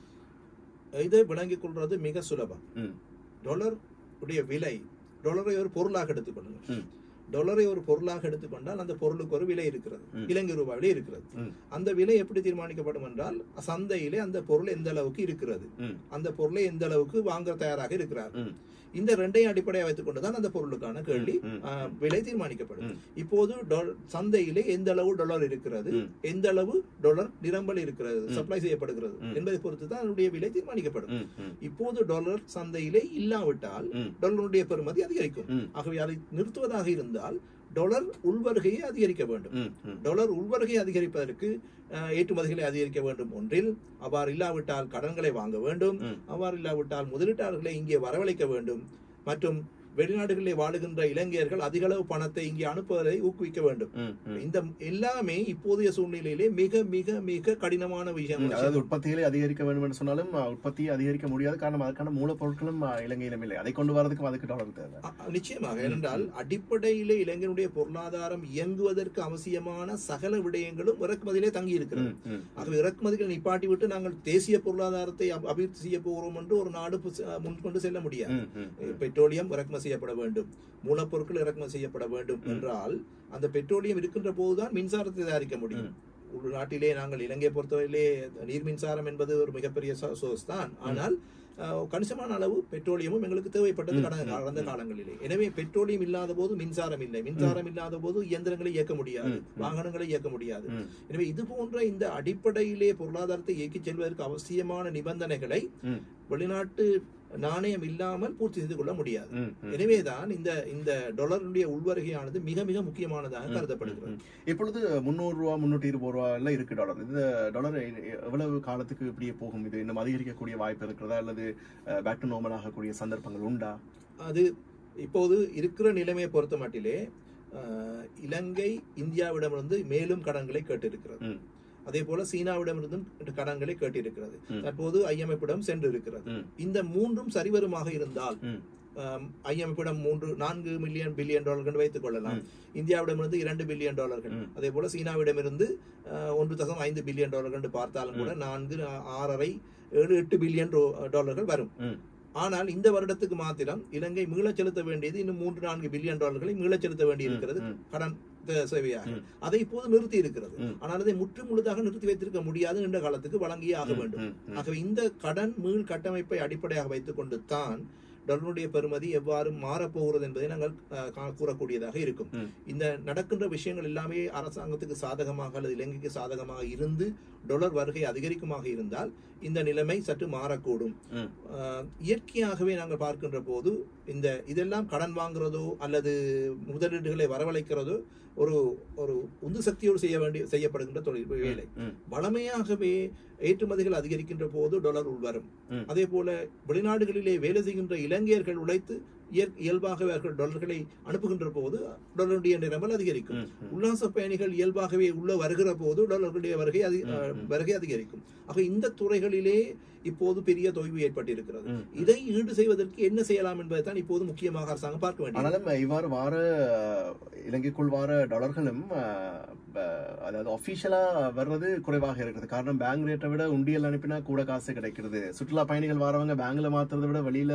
இதை விளங்கிக் கொள்றது மிக சுலபம் ம் டாலர் உடைய விலை டாலரை ஒரு பொருளாக எடுத்துக்கொள்ளுங்கள் ம். டாலரை ஒரு பொருளாக எடுத்துக்கொண்டால் அந்த பொருளுக்கு ஒரு விலை இருக்கிறது ம். இலங்கை ரூபாய் விலை இருக்கிறது ம். அந்த விலை எப்படி தீர்மானிக்கப்படும் என்றால் சந்தையிலே அந்த பொருள் எந்த அளவுக்கு இருக்கிறது ம். அந்த பொருளை எந்த அளவுக்கு வாங்க தயாராக இருக்கிறார் ம். இந்த ரெண்டையும் அடிப்படையாக வைத்துக் கொண்டுதான் அந்த பொருளுக்கான கேள்வி ம். ஆ, விலை தீர்மானிக்கப்படும் ம். இப்போது டால்- சந்தையிலே எந்த அளவு டாலர் இருக்கிறது ம். எந்த அளவு டாலர் நிரம்பல் இருக்கிறது ம். சப்ளை செய்யப்படுகிறது ம். என்பதை பொறுத்து தான் அதனுடைய விலை தீர்மானிக்கப்படும் ம். ம். இப்போது டாலர் சந்தையிலே இல்லாவிட்டால் ம். டாலருடைய பெறுமதி அதிகரிக்கும் ம். ஆகவே அதை நிறுத்துவதாக இருந்தால் டாலர் உள்வருகையை அதிகரிக்க வேண்டும் ம். ம். டாலர் உள்வருகை அதிகரிப்பதற்கு அஹ், ஏற்றுமதிகளை அதிகரிக்க வேண்டும் ஒன்றில் அவ்வாறு இல்லாவிட்டால் கடன்களை வாங்க வேண்டும் ம். அவ்வாறு இல்லாவிட்டால் முதலீட்டாளர்களை இங்கே வரவழைக்க வேண்டும் மற்றும் வெளிநாடுகளிலே வாழுகின்ற இளைஞர்கள் அதிக அளவு பணத்தை இங்கே அனுப்புவதை ஊக்குவிக்க வேண்டும் ம். ம். இந்த எல்லாமே இப்போதைய சூழ்நிலையிலே மிக மிக மிக கடினமான விஷயம் ம். அதாவது உற்பத்திகளை அதிகரிக்க வேண்டும் என்று சொன்னாலும் அஹ், உற்பத்தியை அதிகரிக்க முடியாது காரணம் அதற்கான மூலப்பொருட்களும் அஹ், இலங்கையிலும் இல்லை அதை கொண்டு வரதுக்கும் அதுக்கு டாலர் தேவை அ- நிச்சயமாக ஏனென்றால் அடிப்படையிலே இளைஞனுடைய பொருளாதாரம் இயங்குவதற்கு அவசியமான சகல விடயங்களும் இறக்குமதியிலே தங்கி இருக்கிறது ம். ம். ஆகவே இறக்குமதிகள் நிப்பாட்டி விட்டு நாங்கள் தேசிய பொருளாதாரத்தை அப- அபிவிருத்தி செய்ய போகிறோம் என்று ஒரு நாடு புஸ்- முன்கொண்டு செல்ல முடியாது ம். ம். ம். பெட்ரோலியம் இறக்குமதி செய்யப்பட வேண்டும் மூலப்பொருட்கள் இறக்குமதி செய்யப்பட வேண்டும் என்றால் அந்த பெட்ரோலியம் இருக்கின்ற போதுதான் மின்சாரத்தை தயாரிக்க முடியும் உள்நாட்டிலே நாங்கள் இலங்கையை பொறுத்தவரையிலே நீர் மின்சாரம் என்பது ஒரு மிகப்பெரிய சோர்ஸ் தான் ஆனால் அஹ், கணிசமான அளவு பெட்ரோலியமும் எங்களுக்கு தேவைப்பட்டது ம், கடந்த ம், கடந்த ம். காலங்களிலே எனவே பெட்ரோலியம் இல்லாத போது மின்சாரம் இல்லை மின்சாரம் இல்லாத போது இயந்திரங்களை இயக்க முடியாது ம், ம். வாகனங்களை இயக்க முடியாது ம். எனவே இது போன்ற இந்த அடிப்படையிலே பொருளாதாரத்தை இயக்கிச் செல்வதற்கு அவசியமான நிபந்தனைகளை ம். வெளிநாட்டு நாணயம் இல்லாமல் பூர்த்தி செய்து கொள்ள முடியாது ம். ம். எனவேதான் இந்த இந்த டாலருடைய உள்வருகையானது மிக மிக முக்கியமானதாக கருதப்படுகிறது இப்பொழுது முந்நூறு ரூபா முன்னூற்றி இருபது ரூபா எல்லாம் இருக்கு டாலர் இந்த டாலர் எ- எவ்வளவு காலத்துக்கு இப்படியே போகும் இது இன்னும் அதிகரிக்கக்கூடிய வாய்ப்பு இருக்கிறதா அல்லது பேக் டு நார்மல் ஆகக்கூடிய சந்தர்ப்பங்கள் உண்டா அது இப்போது இருக்கிற நிலைமையை பொறுத்த மட்டிலே அஹ், இலங்கை இந்தியாவிடமிருந்து மேலும் கடன்களை கேட்டிருக்கிறது ம். அதே போல சீனாவிடமிருந்தும் கடன்களை கேட்டிருக்கிறது ம். தற்போது ஐஎம்எஃபிடம் சென்று இருக்கிறது ம். இந்த மூன்றும் சரிவருமாக இருந்தால் ம். ஐஎம்எஃபிடம் மூன்று நான்கு மில்லியன் பில்லியன் டாலர்கள் வைத்துக் கொள்ளலாம் இந்தியாவிடமிருந்து இரண்டு பில்லியன் டாலர்கள் ம். அதே போல சீனாவிடமிருந்து அஹ், ஒன்று தசம் ஐந்து பில்லியன் டாலர்கள் என்று பார்த்தாலும் கூட நான்கு ஆ- ஆறரை ஏழு எட்டு பில்லியன் ரூ- டாலர்கள் வரும் ம். ஆனால் இந்த வருடத்துக்கு மாத்திரம் இலங்கை மீளச் செலுத்த வேண்டியது இன்னும் மூன்று நான்கு பில்லியன் டாலர்களை மீளச் செலுத்த வேண்டி இருக்கிறது ம். கடன் த- சேவையாக ம். அதை இப்போது நிறுத்தி இருக்கிறது ம். ஆனால் அதை முற்று முழுதாக நிறுத்தி வைத்திருக்க முடியாது என்ற காலத்துக்கு வழங்கியே ஆக வேண்டும் ம். ம். ஆகவே இந்த கடன் மீள் கட்டமைப்பை அடிப்படையாக வைத்துக் கொண்டு தான் டாலருடைய பெறுமதி எவ்வாறு மாறப்போகிறது என்பதை நாங்கள் அஹ், கா- கூறக்கூடியதாக இருக்கும் ம். இந்த நடக்கின்ற விஷயங்கள் எல்லாமே அரசாங்கத்துக்கு சாதகமாக அல்லது இலங்கைக்கு சாதகமாக இருந்து டாலர் வருகை அதிகரிக்குமாக இருந்தால் இந்த நிலைமை சற்று மாறக்கூடும் ம். அஹ், இயற்கையாகவே நாங்கள் பார்க்கின்ற போது இந்த இதெல்லாம் கடன் வாங்குறதோ அல்லது முதலீடுகளை வரவழைக்கிறதோ ஒரு ஒரு உந்து சக்தியோடு செய்ய வேண்டிய செய்யப்படுகின்ற தொழில் வேலை ம். வளமையாகவே ஏற்றுமதிகள் அதிகரிக்கின்ற போது டாலர் உள்வரும் ம். அதே போல வெளிநாடுகளிலே வேலை செய்கின்ற இளைஞர்கள் உழைத்து இயற்- இயல்பாகவே அவர்கள் டாலர்களை அனுப்புகின்ற போது டாலருடைய நிரம்பல் அதிகரிக்கும் ம். ம். உல்லாச பயணிகள் இயல்பாகவே உள்ள வருகிற போது டாலர்களுடைய வருகை அதி- ம், அஹ், ம். வருகை அதிகரிக்கும் ஆக இந்த துறைகளிலே இப்போது பெரிய தொய்வு ஏற்பட்டிருக்கிறது ம். இதை ஈடு செய்வதற்கு என்ன செய்யலாம் என்பதை தான் இப்போது முக்கியமாக அரசாங்கம் பார்க்க வேண்டியது ஆனாலும் இவ்வாறு வார அஹ், இலங்கைக்குள் வார டாலர்களும் அஹ், ப- அதாவது அபிஷியலா வர்றது குறைவாக இருக்குது காரணம் பேங்க் ரேட்டை விட உண்டியல் அனுப்பினா கூட காசு கிடைக்கிறது சுற்றுலா பயணிகள் வரவங்க பேங்க்ல மாத்துறதை விட வெளியில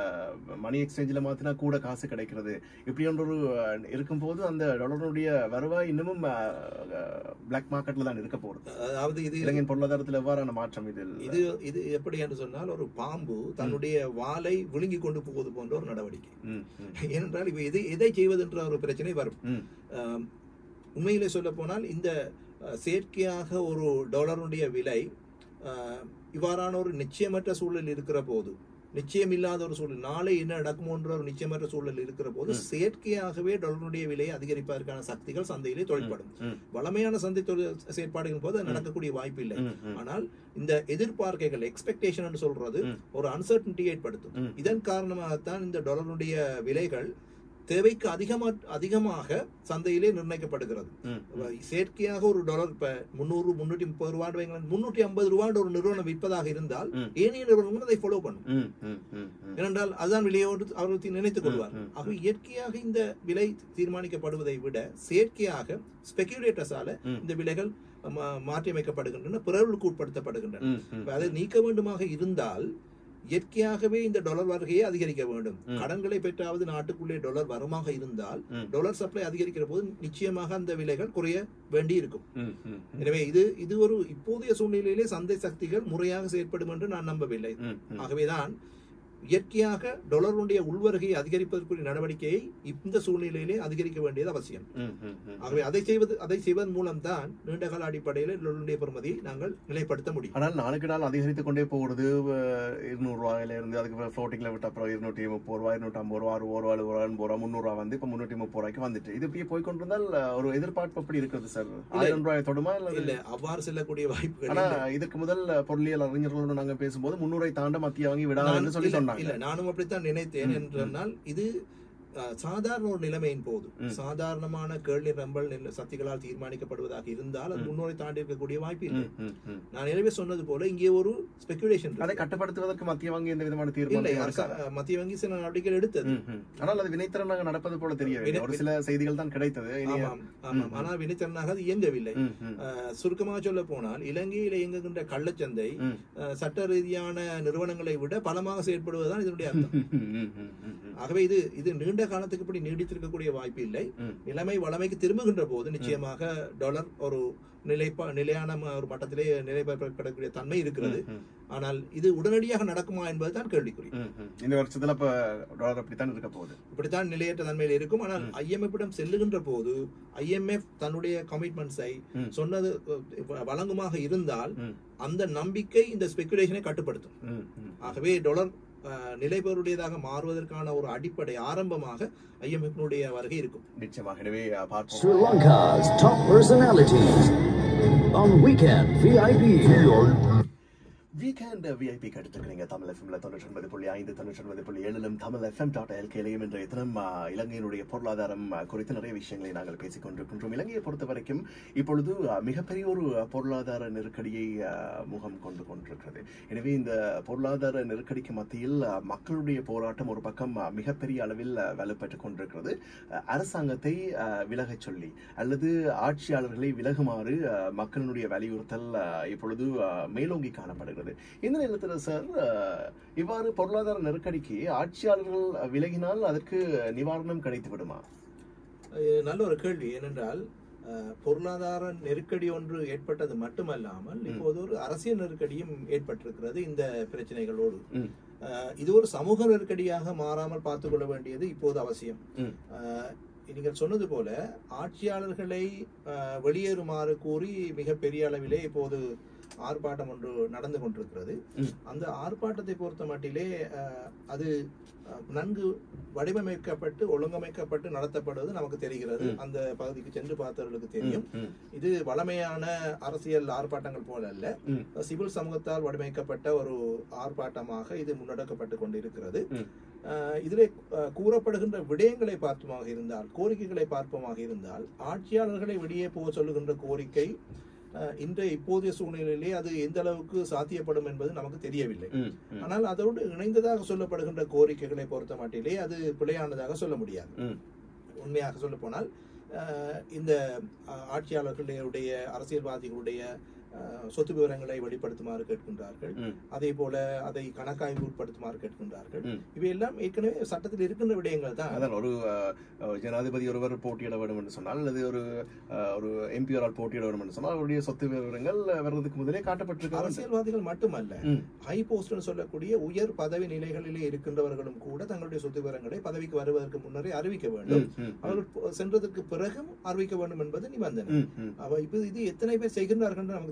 மணி எக்ஸ்சேஞ்சில் மாத்தினா கூட காசு கிடைக்கிறது இப்படி ஒன்று ஒரு அஹ், இருக்கும்போது அந்த டாலருடைய வருவாய் இன்னமும் பிளாக் மார்க்கெட்ல தான் இருக்க போறது அதாவது இது இலங்கையின் பொருளாதாரத்தில் எவ்வாறான மாற்றம் இதில் இது இது எப்படி என்று சொன்னால் ஒரு பாம்பு தன்னுடைய வாலை விழுங்கி கொண்டு போவது போன்ற ஒரு நடவடிக்கை ம், ம், ஏனென்றால் இப்ப எதை எதை செய்வதென்ற ஒரு பிரச்சனை வரும் ம், ஆம், உண்மையிலே சொல்ல போனால் இந்த அஹ், செயற்கையாக ஒரு டாலருடைய விலை அஹ், இவ்வாறான ஒரு நிச்சயமற்ற சூழல் இருக்கிற போது நிச்சயம் இல்லாத ஒரு சூழல் நாளை என்ன நடக்குமோன்ற ஒரு நிச்சயமற்ற சூழல் இருக்கிற போது செயற்கையாகவே டாலருடைய விலையை அதிகரிப்பதற்கான சக்திகள் சந்தையிலே தொழில்படும் ம். வளமையான சந்தை தொழில் செயற்பாடுகள் போது அது நடக்கக்கூடிய வாய்ப்பு இல்லை ம், ம். ஆனால் இந்த எதிர்பார்க்கைகள் எக்ஸ்பெக்டேஷன் சொல்றது ம். ஒரு அன்சர்டனிட்டி ஏற்படுத்தும் ம். இதன் காரணமாகத்தான் இந்த டாலருடைய விலைகள் தேவைக்கு அதிகமா அதிகமாக சந்தையிலே நிர்ணயிக்கப்படுகிறது ம். செயற்கையாக ஒரு டாலர் இப்ப முன்னூறு முன்னூற்றி முப்பது ரூபாய் வைங்களேன் முன்னூற்றி ஐம்பது ரூபாய் ஒரு நிறுவனம் விற்பதாக இருந்தால் ம். ஏனைய நிறுவனங்களும் அதை ஃபாலோ பண்ணும் ம், ம், ம், ம். ஏனென்றால் அதுதான் விலையோடு அவர்கள் நினைத்துக் கொள்வார் ம், ம். ஆக இயற்கையாக இந்த விலை தீர்மானிக்கப்படுவதை விட செயற்கையாக ஸ்பெகுலேட்டர்ஸால ம். இந்த விலைகள் மா- மாற்றியமைக்கப்படுகின்றன பிறர்களுக்கு உட்படுத்தப்படுகின்றன ம், ம். இப்ப அதை நீக்க வேண்டுமாக இருந்தால் இயற்கையாகவே இந்த டாலர் வருகையை அதிகரிக்க வேண்டும் ம். கடன்களை பெற்றாவது நாட்டுக்குள்ளே டாலர் வருமாக இருந்தால் ம். டாலர் சப்ளை அதிகரிக்கிற போது நிச்சயமாக அந்த விலைகள் குறைய வேண்டி இருக்கும் ம், ம், ம். எனவே இது இது ஒரு இப்போதைய சூழ்நிலையிலே சந்தை சக்திகள் முறையாக செயற்படும் என்று நான் நம்பவில்லை ம், ம். ஆகவேதான் இயற்கையாக டாலருடைய உள்வருகையை அதிகரிப்பதற்குரிய நடவடிக்கையை இந்த சூழ்நிலையிலே அதிகரிக்க வேண்டியது அவசியம் ம், ம், ம். ஆகவே அதை செய்வது அதை செய்வதன் மூலம் தான் நீண்டகால அடிப்படையில் டாலருடைய பெறுமதியை நாங்கள் நிலைப்படுத்த முடியும் ஆனால் நாளுக்கு நாள் அதிகரித்து கொண்டே போகிறது அஹ், இருநூறு ரூபாயில இருந்து அதுக்கு ஃப்ளோட்டிங்ல விட்ட அப்புறம் இருநூற்றி முப்பது ரூபாய் இருநூற்றி ஐம்பது ரூபா அறுபது ரூபா எழுபது ரூபா எண்பது ரூபா முந்நூறு ரூபா வந்து இப்போ முன்னூற்றி முப்பது ரூபாய்க்கு வந்துட்டு இது இப்படியே போய் கொண்டிருந்தால் அஹ், ஒரு எதிர்பார்ப்பு எப்படி இருக்குது சார் ஆயிரம் ரூபாய் தொடுமா இல்ல இல்ல அவ்வாறு செல்லக்கூடிய வாய்ப்புகள் ஆனா இல்லை. இதுக்கு முதல் பொருளியல் அறிஞர்களோட நாங்க பேசும்போது முன்னூறை தாண்ட மத்திய வாங்கி விடாதுன்னு நான் சொல்லி இல்ல, சொன்னாங்க இல்ல நானும் அப்படித்தான் நினைத்தேன் ம், என்றால் இது அஹ், சாதாரண ஒரு நிலைமையின் போது ம். சாதாரணமான கேள்வி நம்பல் நில- சக்திகளால் தீர்மானிக்கப்படுவதாக இருந்தால் அது ம். முன்னோரை தாண்டி இருக்கக்கூடிய வாய்ப்பு இல்லை ம், ம், ம். நான் எனவே சொன்னது போல இங்கே ஒரு ஸ்பெகுலேஷன் அதை கட்டுப்படுத்துவதற்கு மத்திய வங்கி எந்த விதமான இல்லை தீர்மானம் அரச- எடுக்காது. மத்திய வங்கி சில நடவடிக்கைகள் எடுத்தது ம், ம். ஆனால் அது வினைத்திறனாக நடப்பது போல தெரியவில்லை ஒரு சில செய்திகள் தான் கிடைத்தது இனி- ஆமாம் ஆமாம் ம். ஆனால் வினைத்திறனாக அது இயங்கவில்லை ம், ம், அஹ், சுருக்கமாக சொல்ல போனால் இலங்கையில் இயங்குகின்ற கள்ளச்சந்தை ம். அஹ், சட்ட ரீதியான நிறுவனங்களை விட பலமாக செயற்படுவதுதான் இதனுடைய அர்த்தம் ம், ம், ம், ம், ம். ஆகவே இது இது நீண்ட காலத்துக்கு இப்படி நீடித்திருக்கக்கூடிய வாய்ப்பு இல்லை ம். நிலைமை வளமைக்கு திரும்புகின்ற போது நிச்சயமாக டாலர் ஒரு நிலைப்பா நிலையான ம- ஒரு மட்டத்திலே நிலைப்படக்கூடிய தன்மை இருக்கிறது ம், ம், ஆனால் இது உடனடியாக நடக்குமா என்பதுதான் கேள்விக்குறி ம், ம். இந்த வருஷத்துல அப்ப டாலர் அப்படித்தான் இருக்க போகுது இப்படித்தான் நிலையற்ற தன்மையில் இருக்கும் ஆனால் ம். IMF இடம் செல்லுகின்ற போது ஐஎம்எஃப் தன்னுடைய கமிட்மெண்ட்ஸை ம். சொன்னது அஹ், வழங்குமாக இருந்தால் ம், அந்த நம்பிக்கை இந்த ஸ்பெகுலேஷனை கட்டுப்படுத்தும் ம், ம். ஆகவே டாலர் அஹ், நிலைபெறுடையதாக மாறுவதற்கான ஒரு அடிப்படை ஆரம்பமாக ஐஎம்எஃப்னுடைய வருகை இருக்கும் நிச்சயமாக எனவே அஹ், பார்ப்போம் Sri Lanka's top personalities on Weekend VIP. Weekend VIP எடுத்துக்கிறீங்க தமிழ் எஃப்எம்ல தொண்ணூற்றி ஒன்பது புள்ளி ஐந்து தொண்ணூற்றி ஒன்பது புள்ளி ஏழிலும் தமிழ் எஃப்எம் டாட் எல்கேலையும் இன்றைய தினம் ஆ, இலங்கையினுடைய பொருளாதாரம் ஆ, குறித்து நிறைய விஷயங்களை நாங்கள் பேசிக் கொண்டிருக்கின்றோம் இலங்கையை பொறுத்த வரைக்கும் இப்பொழுது ஆ, மிகப்பெரிய ஒரு ஆ, பொருளாதார நெருக்கடியை ஆ, முகம் கொண்டு கொண்டிருக்கிறது எனவே இந்த பொருளாதார நெருக்கடிக்கு மத்தியில் ஆ, மக்களுடைய போராட்டம் ஒரு பக்கம் ஆ, மிகப்பெரிய அளவில் ஆ, வலுப்பெற்றுக் கொண்டிருக்கிறது ஆ, அரசாங்கத்தை ஆ, விலகச் சொல்லி அல்லது ஆட்சியாளர்களை விலகுமாறு ஆ, மக்களினுடைய வலியுறுத்தல் ஆ, இப்பொழுது ஆ, மேலோங்கி காணப்படுகிறது இந்த நேரத்தில் சார் ஆ, இவ்வாறு பொருளாதார நெருக்கடிக்கு ஆட்சியாளர்கள் விலகினால் அதற்கு நிவாரணம் கிடைத்து விடுமா அஹ், நல்ல ஒரு கேள்வி ஏனென்றால் அஹ், பொருளாதார நெருக்கடி ஒன்று ஏற்பட்டது மட்டுமல்லாமல் ம். இப்போது ஒரு அரசியல் நெருக்கடியும் ஏற்பட்டிருக்கிறது இந்த பிரச்சனைகளோடு ம். அஹ், இது ஒரு சமூக நெருக்கடியாக மாறாமல் பார்த்துக் கொள்ள வேண்டியது இப்போது அவசியம் ம். அஹ், நீங்கள் சொன்னது போல ஆட்சியாளர்களை அஹ், வெளியேறுமாறு கூறி மிகப்பெரிய அளவிலே இப்போது ஆர்ப்பாட்டம் ஒன்று நடந்து கொண்டிருக்கிறது ம். அந்த ஆர்ப்பாட்டத்தை பொறுத்த மட்டிலே அஹ், அது அஹ், நன்கு வடிவமைக்கப்பட்டு ஒழுங்கமைக்கப்பட்டு நடத்தப்படுவது நமக்கு தெரிகிறது ம். அந்த பகுதிக்கு சென்று பார்த்தவர்களுக்கு தெரியும் ம், இது வளமையான அரசியல் ஆர்ப்பாட்டங்கள் போல அல்ல ம், சிவில் சமூகத்தால் வடிவமைக்கப்பட்ட ஒரு ஆர்ப்பாட்டமாக இது முன்னெடுக்கப்பட்டு கொண்டிருக்கிறது ம். அஹ், இதிலே அஹ், கூறப்படுகின்ற விடயங்களை பார்ப்போமாக இருந்தால் கோரிக்கைகளை பார்ப்போமாக இருந்தால் ஆட்சியாளர்களை வெளியே போக சொல்லுகின்ற கோரிக்கை அஹ், இன்றைய இப்போதைய சூழ்நிலையிலே அது எந்த அளவுக்கு சாத்தியப்படும் என்பது நமக்கு தெரியவில்லை ம், ம், ஆனால் அதோடு இணைந்ததாக சொல்லப்படுகின்ற கோரிக்கைகளை பொறுத்த மட்டிலே அது பிழையானதாக சொல்ல முடியாது ம். உண்மையாக சொல்ல போனால் இந்த அஹ், ஆட்சியாளர்களுடைய அரசியல்வாதிகளுடைய அஹ், சொத்து விவரங்களை வெளிப்படுத்துமாறு கேட்கின்றார்கள் ம். அதே போல அதை கணக்காய்வு உட்படுத்துமாறு கேட்கின்றார்கள் ம். இவையெல்லாம் ஏற்கனவே சட்டத்தில் இருக்கின்ற விடயங்கள் தான் அதான் ஒரு அஹ், அஹ், ஜனாதிபதி ஒருவர் போட்டியிட வேண்டும் என்று சொன்னால் அல்லது ஒரு அஹ், ஒரு எம்பிஆரால் போட்டியிட வேண்டும் என்று சொன்னால் அவருடைய சொத்து விவரங்கள் வர்றதுக்கு முதலே காட்டப்பட்டிருக்க வேண்டும். அரசியல்வாதிகள் மட்டுமல்ல ம், ஹை போஸ்ட்னு சொல்லக்கூடிய உயர் பதவி நிலைகளிலே இருக்கின்றவர்களும் கூட தங்களுடைய சொத்து விவரங்களை பதவிக்கு வருவதற்கு முன்னரே அறிவிக்க வேண்டும் ம், ம், அவர்கள் போ- சென்றதற்கு பிறகும் அறிவிக்க வேண்டும் என்பது நிபந்தனை ம், ம், அவ இப்ப இது எத்தனை பேர் செய்கின்றார்கள் என்று நமக்கு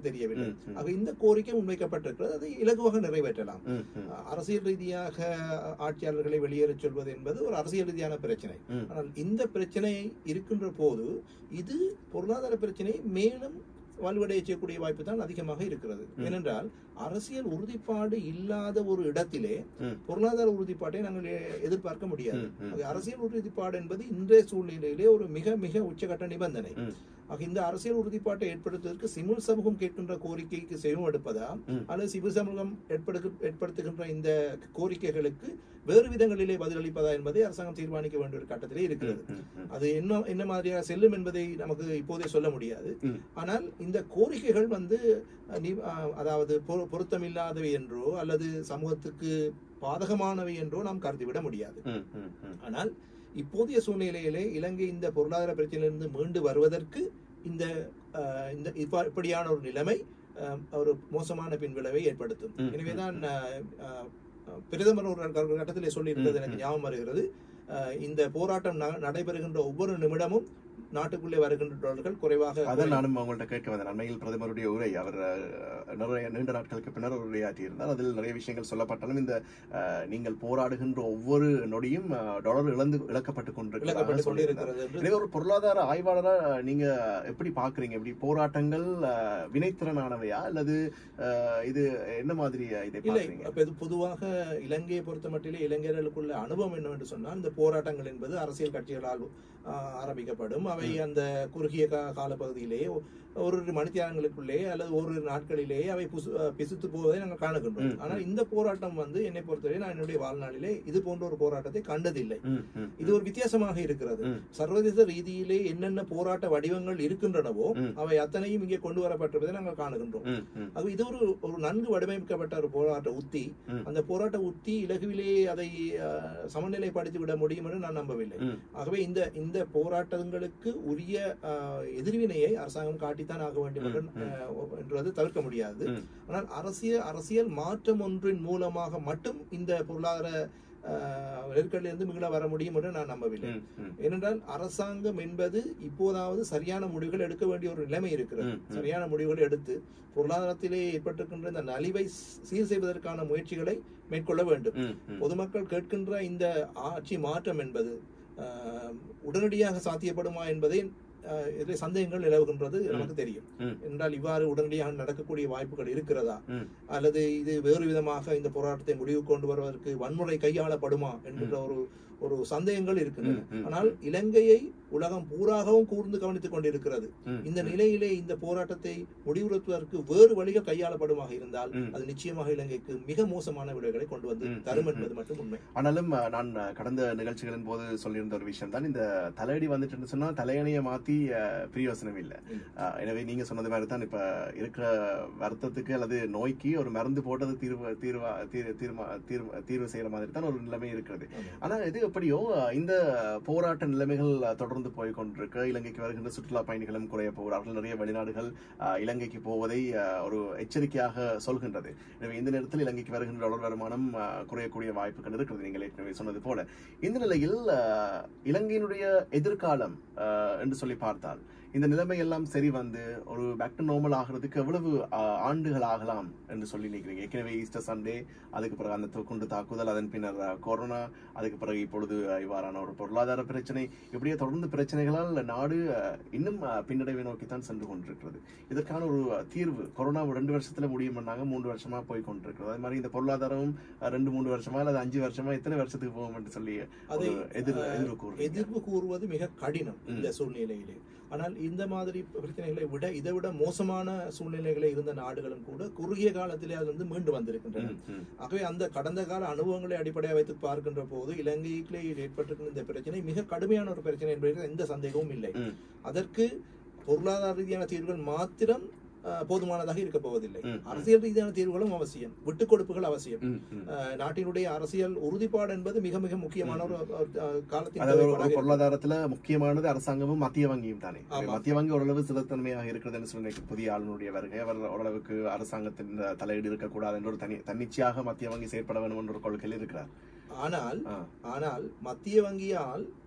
தெரியவில்லை ம், ம். ஆக இந்த கோரிக்கை முன்வைக்கப்பட்டிருக்கிறது அதை இலகுவாக நிறைவேற்றலாம் ம், ம், அரசியல் ரீதியாக ஆட்சியாளர்களை வெளியேறச் சொல்வது என்பது ஒரு அரசியல் ரீதியான பிரச்சனை ம். ஆனால் இந்த பிரச்சனை இருக்கின்ற போது இது பொருளாதார பிரச்சனை மேலும் வலுவடைய செய்யக்கூடிய வாய்ப்பு தான் அதிகமாக இருக்கிறது ம். ஏனென்றால் அரசியல் உறுதிப்பாடு இல்லாத ஒரு இடத்திலே ம். பொருளாதார உறுதிப்பாட்டை நாங்கள் எ- எதிர்பார்க்க முடியாது ம், ம். ஆக அரசியல் உறுதிப்பாடு என்பது இன்றைய சூழ்நிலையிலே ஒரு மிக மிக உச்சகட்ட நிபந்தனை ம். ஆக இந்த அரசியல் உறுதிப்பாட்டை ஏற்படுத்துவதற்கு சிவில் சமூகம் கேட்கின்ற கோரிக்கைக்கு செவம் எடுப்பதா ம். அல்லது சிவில் சமூகம் ஏற்படுத்து ஏற்படுத்துகின்ற இந்த கோரிக்கைகளுக்கு வேறு விதங்களிலே பதிலளிப்பதா என்பதை அரசாங்கம் தீர்மானிக்க வேண்டிய ஒரு கட்டத்திலே இருக்கிறது ம், ம், அது என்ன என்ன மாதிரியாக செல்லும் என்பதை நமக்கு இப்போதே சொல்ல முடியாது ம். ஆனால் இந்த கோரிக்கைகள் வந்து அஹ், நி- அஹ், அதாவது பொரு- பொருத்தமில்லாதவை என்றோ அல்லது சமூகத்துக்கு பாதகமானவை என்றோ நாம் கருதிவிட முடியாது ம், ம், ம். ஆனால் இப்போதைய சூழ்நிலையிலே இலங்கை இந்த பொருளாதார பிரச்சனையிலிருந்து மீண்டு வருவதற்கு இந்த அஹ், இந்த இப்ப- இப்படியான ஒரு நிலைமை அஹ், ஒரு மோசமான பின்விளைவை ஏற்படுத்தும் ம், எனவேதான் அஹ், அஹ், பிரதமர் ஒரு க- கட்டத்திலே சொல்லியிருந்தது ம், எனக்கு ம். ஞாபகம் வருகிறது அஹ், இந்த போராட்டம் ந- நடைபெறுகின்ற ஒவ்வொரு நிமிடமும் நாட்டுக்குள்ளே வருகின்ற டாலர்கள் குறைவாக அதான் நானும் உங்கள்ட்ட கேட்க வந்தேன் அண்மையில் பிரதமருடைய உரை அவர் அஹ், நிறைய நீண்ட நாட்களுக்கு பின்னர் ஒரு உரையாற்றி இருந்தார் அதில் நிறைய விஷயங்கள் சொல்லப்பட்டாலும் இந்த அஹ், நீங்கள் போராடுகின்ற ஒவ்வொரு நொடியும் அஹ், டாலர் இழந்து இழக்கப்பட்டு கொண்டிருக்கிறதாக இழக்கப்பட்டு சொல்லியிருந்தார். கொண்டிருக்கிறது என்று எனவே ஒரு பொருளாதார ஆய்வாளரா நீங்க எப்படி பாக்குறீங்க இப்படி போராட்டங்கள் அஹ், வினைத்திறனானவையா அல்லது அஹ், இது என்ன மாதிரி இதை இல்லை பாக்குறீங்க அப்ப இது பொதுவாக இலங்கையை பொறுத்த மட்டிலே இளைஞர்களுக்குள்ள அனுபவம் என்னவென்று சொன்னால் இந்த போராட்டங்கள் என்பது அரசியல் கட்சிகளால் ஆ, ஆரம்பிக்கப்படும் அவை அந்த குறுகிய கா- காலப்பகுதியிலே ஒ- ஒரு மணித்தியாலங்களுக்குள்ளே அல்லது ஒரு நாட்களிலேயே அவை புசு அ, பிசுத்து போவதை நாங்கள் காணுகின்றோம் ம், ஆனால் இந்த போராட்டம் வந்து என்னை பொறுத்தவரை நான் என்னுடைய வாழ்நாளிலே இது போன்ற ஒரு போராட்டத்தை கண்டதில்லை ம், ம், இது ஒரு வித்தியாசமாக இருக்கிறது ம். சர்வதேச ரீதியிலே என்னென்ன போராட்ட வடிவங்கள் இருக்கின்றனவோ ம். அவை அத்தனையும் இங்கே கொண்டு வரப்பட்டிருப்பதை நாங்கள் காணுகின்றோம் ம், ம், அது இது ஒரு ஒரு நன்கு வடிவமைக்கப்பட்ட ஒரு போராட்ட உத்தி ம். அந்த போராட்ட உத்தி இலகுவிலே அதை அஹ், சமநிலைப்படுத்தி விட முடியும் என்று நான் நம்பவில்லை ம். ஆகவே இந்த இந்த போராட்டங்களுக்கு உரிய அஹ், எதிர்வினையை அரசாங்கம் காட்டித்தான் ஆக வேண்டும் என்று, ம், ம். அஹ், என்றது தவிர்க்க முடியாது ம். ஆனால் அரசியல் அரசியல் மாற்றம் ஒன்றின் மூலமாக மட்டும் இந்த பொருளாதார அஹ், நெருக்கடியிலிருந்து மீள வர முடியும் என்று நான் நம்பவில்லை ம், ம். ஏனென்றால் அரசாங்கம் என்பது இப்போதாவது சரியான முடிவுகள் எடுக்க வேண்டிய ஒரு நிலைமை இருக்கிறது ம், ம். சரியான முடிவுகளை எடுத்து பொருளாதாரத்திலே ஏற்பட்டிருக்கின்ற இந்த நலிவை சீர் செய்வதற்கான முயற்சிகளை மேற்கொள்ள வேண்டும் ம், ம். பொதுமக்கள் கேட்கின்ற இந்த ஆட்சி மாற்றம் என்பது ஆஹ், உடனடியாக சாத்தியப்படுமா என்பதை ஆஹ், இதில் சந்தேகங்கள் நிலவுகின்றது நமக்கு தெரியும் ம். என்றால் இவ்வாறு உடனடியாக நடக்கக்கூடிய வாய்ப்புகள் இருக்கிறதா ம். அல்லது இது வேறு விதமாக இந்த போராட்டத்தை முடிவு கொண்டு வருவதற்கு வன்முறை கையாளப்படுமா என்கின்ற ஒரு ஒரு சந்தேகங்கள் இருக்கின்றன ம், ம். ஆனால் இலங்கையை உலகம் பூராகவும் கூர்ந்து கவனித்துக் கொண்டிருக்கிறது ம், இந்த ம். நிலையிலே இந்த போராட்டத்தை முடிவுறுத்துவதற்கு வேறு வழிகள் கையாளப்படுமாக இருந்தால் ம். அது நிச்சயமாக இலங்கைக்கு மிக மோசமான விளைவுகளை கொண்டு வந்து ம், தரும் ம், என்பது மட்டும் உண்மை ஆனாலும் அஹ், நான் அஹ், கடந்த நிகழ்ச்சிகளின் போது சொல்லியிருந்த ஒரு விஷயம் தான் இந்த தலையடி வந்துட்டு சொன்னா தலையணையை மாத்தி அஹ், பிரயோசனம் இல்லை ம். அஹ், எனவே நீங்க சொன்னது மாதிரி தான் இப்ப இருக்கிற வருத்தத்துக்கு அல்லது நோய்க்கு ஒரு மருந்து போட்டது தீர்வு தீர்வா தீர் தீர்மா தீர்வு தீர்வு செய்யற மாதிரி தான் ஒரு நிலைமை இருக்கிறது ஆமா. ஆனா இது எப்படியோ அஹ், இந்த போராட்ட நிலைமைகள் அஹ், தொடர்ந்து போய் கொண்டிருக்க இலங்கைக்கு வருகின்ற சுற்றுலா பயணிகளும் குறைய போகிறார்கள் நிறைய வெளிநாடுகள் அஹ், இலங்கைக்கு போவதை அஹ், ஒரு எச்சரிக்கையாக சொல்கின்றது எனவே இந்த நேரத்தில் இலங்கைக்கு வருகின்ற டாலர் வருமானம் அஹ், குறையக்கூடிய வாய்ப்புகள் இருக்கிறது நீங்கள் ஏற்கனவே சொன்னது போல இந்த நிலையில் அஹ், இலங்கையினுடைய எதிர்காலம் அஹ், என்று சொல்லி பார்த்தால் இந்த நிலைமை எல்லாம் சரி வந்து ஒரு பேக் டு நார்மல் ஆகிறதுக்கு எவ்வளவு அஹ், ஆண்டுகள் ஆகலாம் என்று சொல்லி நினைக்கிறீங்க ஏற்கனவே ஈஸ்டர் சண்டே அதுக்கு பிறகு அந்த து- குண்டு தாக்குதல் அதன் பின்னர் அஹ், கொரோனா அதுக்கு பிறகு இப்பொழுது அஹ், இவ்வாறான ஒரு பொருளாதார பிரச்சனை இப்படியே தொடர்ந்து பிரச்சனைகளால் நாடு அஹ், இன்னும் அஹ், பின்னடைவை நோக்கித்தான் சென்று கொண்டிருக்கிறது இதற்கான ஒரு அஹ், தீர்வு கொரோனா ரெண்டு வருஷத்துல முடியும் பண்ணாங்க மூன்று வருஷமா போய் கொண்டிருக்கிறது அதே மாதிரி இந்த பொருளாதாரமும் அஹ், ரெண்டு மூணு வருஷமா அல்லது அஞ்சு வருஷமா எத்தனை வருஷத்துக்கு போகும் என்று சொல்லி அதை ஒரு எதிர் அஹ், எதிர்வு கூறுறீங்க. எதிர்ப்பு கூறுவது மிக கடினம் இந்த சூழ்நிலையிலே ஆனால் இந்த மாதிரி பிரச்சனைகளை விட இதை விட மோசமான சூழ்நிலைகளில் இருந்த நாடுகளும் கூட குறுகிய காலத்திலே அது வந்து மீண்டு வந்திருக்கின்றன ம், ம், ஆகவே அந்த கடந்த கால அனுபவங்களை அடிப்படையாக வைத்து பார்க்கின்ற போது இலங்கையிலே ஏற்பட்டிருக்கிற இந்த பிரச்சனை மிக கடுமையான ஒரு பிரச்சனை என்பதில் எந்த சந்தேகமும் இல்லை ம். அதற்கு பொருளாதார ரீதியான தீர்வுகள் மாத்திரம் அஹ், போதுமானதாக இருக்க போவதில்லை ம், ம். அரசியல் ரீதியான தீர்வுகளும் அவசியம் விட்டுக் கொடுப்புகள் அவசியம் ம், ம். அஹ், நாட்டினுடைய அரசியல் உறுதிப்பாடு என்பது மிக மிக முக்கியமான ஒரு ஒரு, அஹ், காலத்தின் அதாவது ஒரு- ஒரு தேவைப்பாடாக இருக்கிறது. பொருளாதாரத்துல முக்கியமானது அரசாங்கமும் மத்திய வங்கியும் தானே ஆமா. மத்திய வங்கி ஓரளவு சிலத்தன்மையாக இருக்கிறதுன்னு சொல்லி நினைக்கிறேன். புதிய ஆளுநருடைய வருகை அவர் ஓரளவுக்கு அரசாங்கத்தின் தலையீடு இருக்கக்கூடாது என்ற ஒரு தனி தன்னிச்சையாக மத்திய வங்கி செயற்பட வேண்டும் என்ற ஒரு கொள்கையில் இருக்கிறார் ஆனால் ஆ. ஆனால் மத்திய வங்கியால்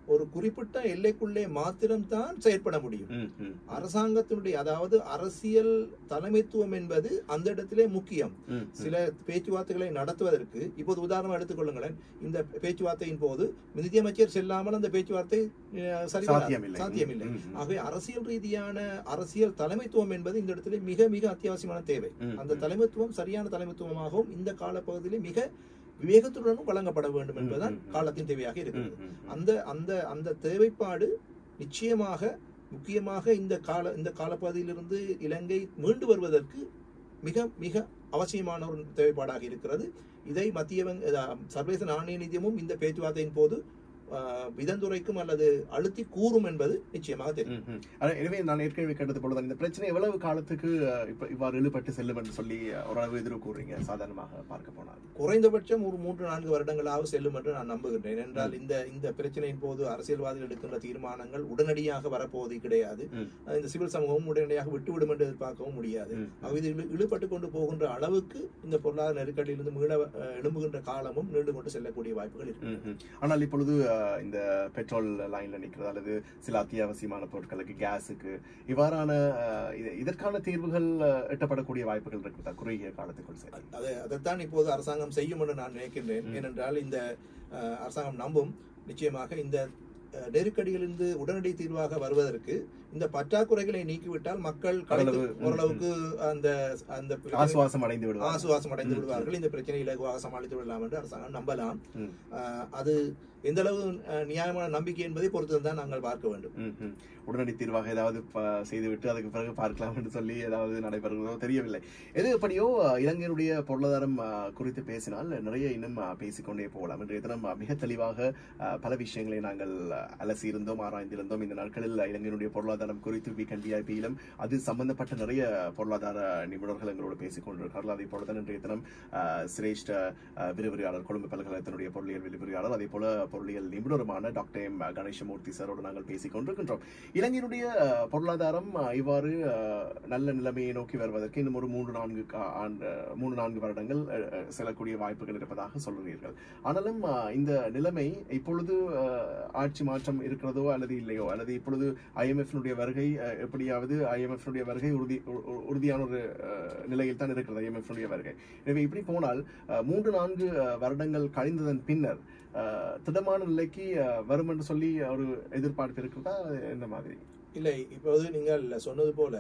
ஒரு குறிப்பிட்ட எல்லைக்குள்ளே மாத்திரம்தான் செயற்பட முடியும் ம், ம், அரசாங்கத்தினுடைய அதாவது அரசியல் தலைமைத்துவம் என்பது அந்த இடத்திலே முக்கியம் ம், ம். சில பேச்சுவார்த்தைகளை நடத்துவதற்கு இப்போது உதாரணம் எடுத்துக்கொள்ளுங்களேன் இந்த பேச்சுவார்த்தையின் போது நிதியமைச்சர் செல்லாமல் அந்த பேச்சுவார்த்தை அஹ், சரி வராது. சாத்தியமில்லை. சாத்தியமில்லை ம், ம். ஆகவே அரசியல் ரீதியான அரசியல் தலைமைத்துவம் என்பது இந்த இடத்திலே மிக மிக அத்தியாவசியமான தேவை ம், அந்த ம். தலைமைத்துவம் சரியான தலைமைத்துவமாகவும் இந்த காலப்பகுதியிலே மிக விவேகத்துடனும் வழங்கப்பட வேண்டும் ம், என்பதுதான் ம், ம். காலத்தின் தேவையாக ம், இருக்கிறது ம், ம். அந்த அந்த அந்த தேவைப்பாடு நிச்சயமாக முக்கியமாக இந்த கால இந்த காலப்பகுதியிலிருந்து இலங்கை மீண்டு வருவதற்கு மிக மிக அவசியமான ஒரு தேவைப்பாடாக இருக்கிறது இதை மத்திய வங்கி- அஹ், சர்வதேச நாணய நிதியமும் இந்த பேச்சுவார்த்தையின் போது அஹ், விதந்துரைக்கும் அல்லது அழுத்தி கூறும் என்பது நிச்சயமாக தெரியும் ம், ம். அதான், எனவே நான் ஏற்கனவே கேட்டது போலதான் இந்த பிரச்சனை எவ்வளவு காலத்துக்கு அஹ், இப்ப இவ்வாறு இழுபட்டு செல்லும் என்று சொல்லி அஹ், ஓரளவு எதிர்வு கூறுறீங்க சாதாரணமாக பார்க்க போனால் குறைந்தபட்சம் ஒரு மூன்று நான்கு வருடங்களாக செல்லும் என்று நான் நம்புகின்றேன் என்றால் இந்த இந்த பிரச்சனையின் போது அரசியல்வாதிகள் எடுக்கின்ற தீர்மானங்கள் உடனடியாக வரப்போவது கிடையாது ம். அஹ் இந்த சிவில் சமூகமும் உடனடியாக விட்டுவிடும் என்று எதிர்பார்க்கவும் முடியாது ம். ஆகவே இது இழு- இழுபட்டு கொண்டு போகின்ற அளவுக்கு இந்த பொருளாதார நெருக்கடியிலிருந்து மீள அஹ், எழும்புகின்ற காலமும் நீண்டு கொண்டு செல்லக்கூடிய வாய்ப்புகள் இருக்கு ம், ம். ஆனால் இப்பொழுது அஹ், இந்த பெட்ரோல் லைன்ல நிற்கிறது அல்லது சில அத்தியாவசியமான பொருட்களுக்கு கேஸுக்கு இவ்வாறான அஹ், இது- இதற்கான தீர்வுகள் அஹ், எட்டப்படக்கூடிய வாய்ப்புகள் இருக்குதா குறுகிய காலத்துக்குள் சரி அதை அதைத்தான் இப்போது அரசாங்கம் செய்யும் என்று நான் நினைக்கின்றேன் ம். ஏனென்றால் இந்த அஹ், அரசாங்கம் நம்பும் நிச்சயமாக இந்த அஹ், நெருக்கடியிலிருந்து உடனடி தீர்வாக வருவதற்கு இந்த பற்றாக்குறைகளை நீக்கிவிட்டால் மக்கள் கலைத்து ஓரளவு, ம், ஓரளவுக்கு அந்த அந்த பிரச்சனை- ஆசுவாசம் அடைந்து விடுவார் ஆசுவாசம் அடைந்து ம், விடுவார்கள் இந்த பிரச்சனையை இலகுவாக சமாளித்து விடலாம் என்று அரசாங்கம் நம்பலாம் ம். அஹ், அது எந்த அளவு அஹ், நியாயமான நம்பிக்கை என்பதை பொறுத்து தான் நாங்கள் பார்க்க வேண்டும் ம், ம். உடனடி தீர்வாக ஏதாவது ப- செய்துவிட்டு அதுக்கு பிறகு பார்க்கலாம் என்று சொல்லி ஏதாவது நடைபெறுகிறதோ தெரியவில்லை எது எப்படியோ அஹ், இலங்கையினுடைய பொருளாதாரம் அஹ், குறித்து பேசினால் நிறைய இன்னும் அஹ், பேசிக்கொண்டே போகலாம் இன்றைய தினம் அஹ், மிக தெளிவாக அஹ், பல விஷயங்களை நாங்கள் அஹ், அலசி இருந்தோம் ஆராய்ந்திருந்தோம் இந்த நாட்களில் இலங்கையினுடைய பொருளாதாரம் குறித்து வீக்கெண்ட் விஐபியிலும் அது சம்பந்தப்பட்ட நிறைய பொருளாதார நிபுணர்கள் எங்களோடு பேசிக் கொண்டிருக்கிறார்கள் அதே போல தான் இன்றைய தினம் அஹ், சிரேஷ்ட அஹ், விரிவுரையாளர் கொழும்பு பல்கலைக்கழகத்தினுடைய பொருளியல் விரிவுரையாளர் அதே போல பொருளியல் நிபுணருமான டாக்டர் எம் கணேசமூர்த்தி சாரோடு நாங்கள் பேசிக் கொண்டிருக்கின்றோம் இலங்கையினுடைய அஹ், பொருளாதாரம் அஹ், இவ்வாறு அஹ், நல்ல நிலைமையை நோக்கி வருவதற்கு இன்னும் ஒரு மூன்று நான்கு கா- ஆண்டு மூன்று நான்கு வருடங்கள் அஹ், அஹ், செல்லக்கூடிய வாய்ப்புகள் இருப்பதாக சொல்கிறீர்கள் ஆனாலும் அஹ், இந்த நிலைமை இப்பொழுது அஹ், ஆட்சி மாற்றம் இருக்கிறதோ அல்லது இல்லையோ அல்லது இப்பொழுது ஐஎம்எஃப் வருகை அஹ், எப்படியாவது ஐஎம்எஃப் உறுதி உ- உ- உறுதியான ஒரு அஹ், நிலையில் தான் இருக்கிறது ஐஎம்எஃப் வருகை எனவே இப்படி போனால் அஹ், மூன்று நான்கு அஹ், வருடங்கள் கழிந்ததன் பின்னர் அஹ், திடமான நிலைக்கு அஹ், வரும் என்று சொல்லி ஒரு எதிர்பார்ப்பு இருக்கிறதா என்ன மாதிரி இல்லை இப்போது நீங்கள் சொன்னது போல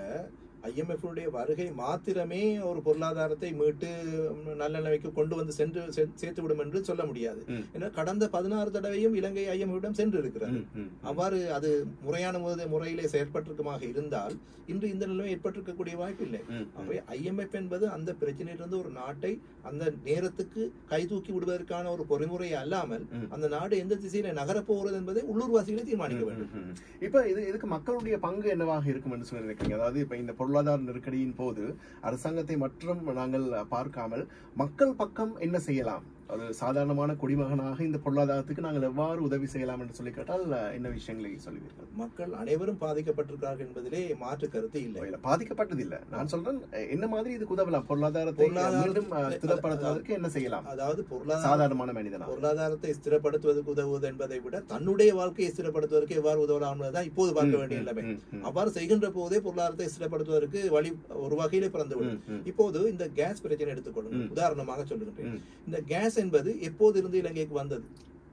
IMF உடைய வருகை மாத்திரமே ஒரு பொருளாதாரத்தை மீட்டு நல்ல நிலைமைக்கு கொண்டு வந்து சென்று சே- சேர்த்து விடும் என்று சொல்ல முடியாது ம். ஏன்னா கடந்த பதினாறு தடவையும் இலங்கை ஐஎம்எஃபிடம் சென்று இருக்கிறது ம், ம், ம். அவ்வாறு அது முறையான முறை- முறையிலே செயற்பட்டிருக்குமாக இருந்தால் இன்று இந்த நிலைமை ஏற்பட்டிருக்கக்கூடிய வாய்ப்பு இல்லை ம், ம். ஆகவே ஐஎம்எஃப் என்பது அந்த பிரச்சனையிலிருந்து ஒரு நாட்டை அந்த நேரத்துக்கு கை தூக்கி விடுவதற்கான ஒரு பொறிமுறை அல்லாமல் ம். அந்த நாடு எந்த திசையில நகரப் போகிறது என்பதை உள்ளூர்வாசிகளே தீர்மானிக்க வேண்டும் ம், ம், ம். இப்ப இது இதுக்கு மக்களுடைய பங்கு என்னவாக இருக்கும் என்று சொல்லி நினைக்கிறீங்க அதாவது இப்ப இந்த பொருளாதார நெருக்கடியின் போது அரசாங்கத்தை மற்றும் நாங்கள் பார்க்காமல் மக்கள் பக்கம் என்ன செய்யலாம் ஒரு சாதாரணமான குடிமகனாக இந்த பொருளாதாரத்துக்கு நாங்கள் எவ்வாறு உதவி செய்யலாம் என்று சொல்லி கேட்டால் என்ன விஷயங்களை சொல்லுவீர்கள் மக்கள் அனைவரும் பாதிக்கப்பட்டிருக்கிறார்கள் என்பதிலே மாற்று கருத்து இல்லை இல்ல, பாதிக்கப்பட்டதில்லை நான் சொல்றேன் என்ன மாதிரி இதுக்கு உதவலாம் பொருளாதாரத்தை பொருளாதார- மீண்டும் அஹ், ஸ்திரப்படுத்துவதற்கு என்ன செய்யலாம் அதாவது பொருளாதார சாதாரணமான மனிதனா பொருளாதாரத்தை ஸ்திரப்படுத்துவதற்கு உதவுவது என்பதை விட தன்னுடைய வாழ்க்கையை ஸ்திரப்படுத்துவதற்கு எவ்வாறு உதவலாம் என்பதுதான் இப்போது பார்க்க வேண்டிய நிலைமை ம், ம், அவ்வாறு செய்கின்ற போதே பொருளாதாரத்தை ஸ்திரப்படுத்துவதற்கு வழி ஒரு வகையிலே பிறந்துவிடும் ம், ம், இப்போது இந்த கேஸ் பிரச்சனை எடுத்துக்கொள்ளுங்கள் ம். உதாரணமாக சொல்லுகின்றேன் ம். இந்த கேஸ் என்பது எப்போது இருந்து இலங்கைக்கு வந்தது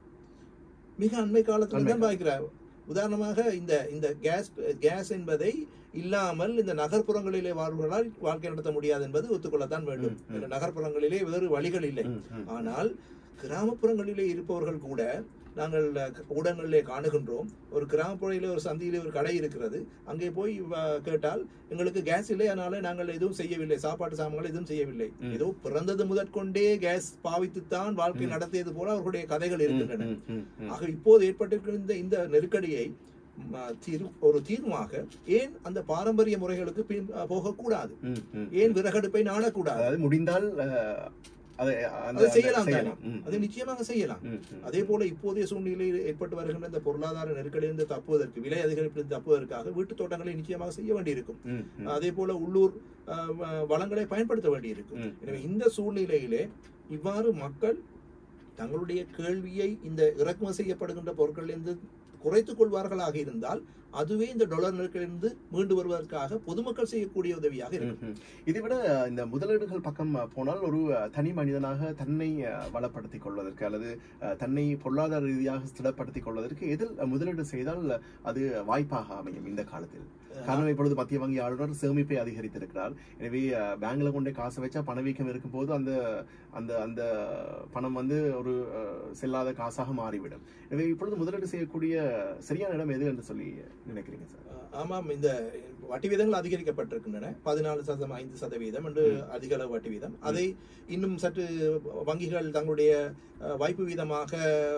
மிக அண்மை காலத்தில் அண்மை தான் பாய்க்கிறார் உதாரணமாக இந்த இந்த கேஸ் கேஸ் என்பதை இல்லாமல் இந்த நகர்ப்புறங்களிலே வாழ்வர்களால் வாழ்க்கை நடத்த முடியாது என்பது ஒத்துக்கொள்ளத்தான் வேண்டும் ம், ம். இந்த நகர்ப்புறங்களிலே வேறு வழிகள் இல்லை ம், ம். ஆனால் கிராமப்புறங்களிலே இருப்பவர்கள் கூட நாங்கள் அஹ், ஊடகங்களிலே காணுகின்றோம் ஒரு கிராமப்புறையிலே ஒரு சந்தியிலே ஒரு கடை இருக்கிறது அங்கே போய் வ- கேட்டால் எங்களுக்கு கேஸ் இல்லை அதனால நாங்கள் எதுவும் செய்யவில்லை சாப்பாட்டு சாமான்கள் எதுவும் செய்யவில்லை ம். ஏதோ பிறந்தது முதற்கொண்டே கேஸ் பாவித்துத்தான் வாழ்க்கை ம். நடத்தியது போல அவர்களுடைய கதைகள் இருக்கின்றன ம், ம், ம். ஆக இப்போது ஏற்பட்டிருக்கிற இந்த இந்த நெருக்கடியை ம, தீர்வு- ஒரு தீர்வாக ஏன் அந்த பாரம்பரிய முறைகளுக்கு பின் அஹ், போகக்கூடாது ம், ம். ஏன் விறகடுப்பை நாடக்கூடாது அதாவது முடிந்தால் அஹ், அதை அந்த- அதை செய்யலாம் தானே செய்யலாம். ம், அதை நிச்சயமாக செய்யலாம் ம், ம். அதே போல இப்போதைய சூழ்நிலையில் ஏற்பட்டு வருகின்ற இந்த பொருளாதார நெருக்கடியிலிருந்து தப்புவதற்கு விலை அதிகரிப்பிலிருந்து தப்புவதற்காக வீட்டுத் தோட்டங்களை நிச்சயமாக செய்ய வேண்டியிருக்கும் ம், ம். அதே போல உள்ளூர் அஹ், வ- வளங்களை பயன்படுத்த வேண்டியிருக்கும் ம். எனவே இந்த சூழ்நிலையிலே இவ்வாறு மக்கள் தங்களுடைய கேள்வியை இந்த இறக்குமதி செய்யப்படுகின்ற பொருட்களிலிருந்து குறைத்துக் கொள்வார்களாக இருந்தால் அதுவே இந்த டாலர் நெருக்கடியிலிருந்து மீண்டு வருவதற்காக பொதுமக்கள் செய்யக்கூடிய உதவியாக இருக்கும் ம்ஹும். இதை விட இந்த முதலீடுகள் பக்கம் போனால் ஒரு தனி மனிதனாக தன்னை வளப்படுத்திக் கொள்வதற்கு அல்லது தன்னை பொருளாதார ரீதியாக ஸ்திரப்படுத்திக் கொள்வதற்கு எதில் முதலீடு செய்தால் அது வாய்ப்பாக அமையும் இந்த காலத்தில் காரணம் இப்பொழுது மத்திய வங்கி ஆளுநர் சேமிப்பை அதிகரித்திருக்கிறார் எனவே அஹ், பேங்க்ல கொண்டே காசு வச்சா பணவீக்கம் இருக்கும் போது அந்த அந்த அந்த பணம் வந்து ஒரு அஹ், செல்லாத காசாக மாறிவிடும் எனவே இப்பொழுது முதலீடு செய்யக்கூடிய சரியான இடம் எது என்று சொல்லி நினைக்கிறீங்க சார் ஆமாம் இந்த வட்டி வீதங்கள் அதிகரிக்கப்பட்டிருக்கின்றன பதினாலு சதம் ஐந்து சதவீதம் என்று அதிக அளவு வட்டி வீதம் அதை இன்னும் சற்று வங்கிகள் தங்களுடைய அஹ், வைப்பு வீதமாக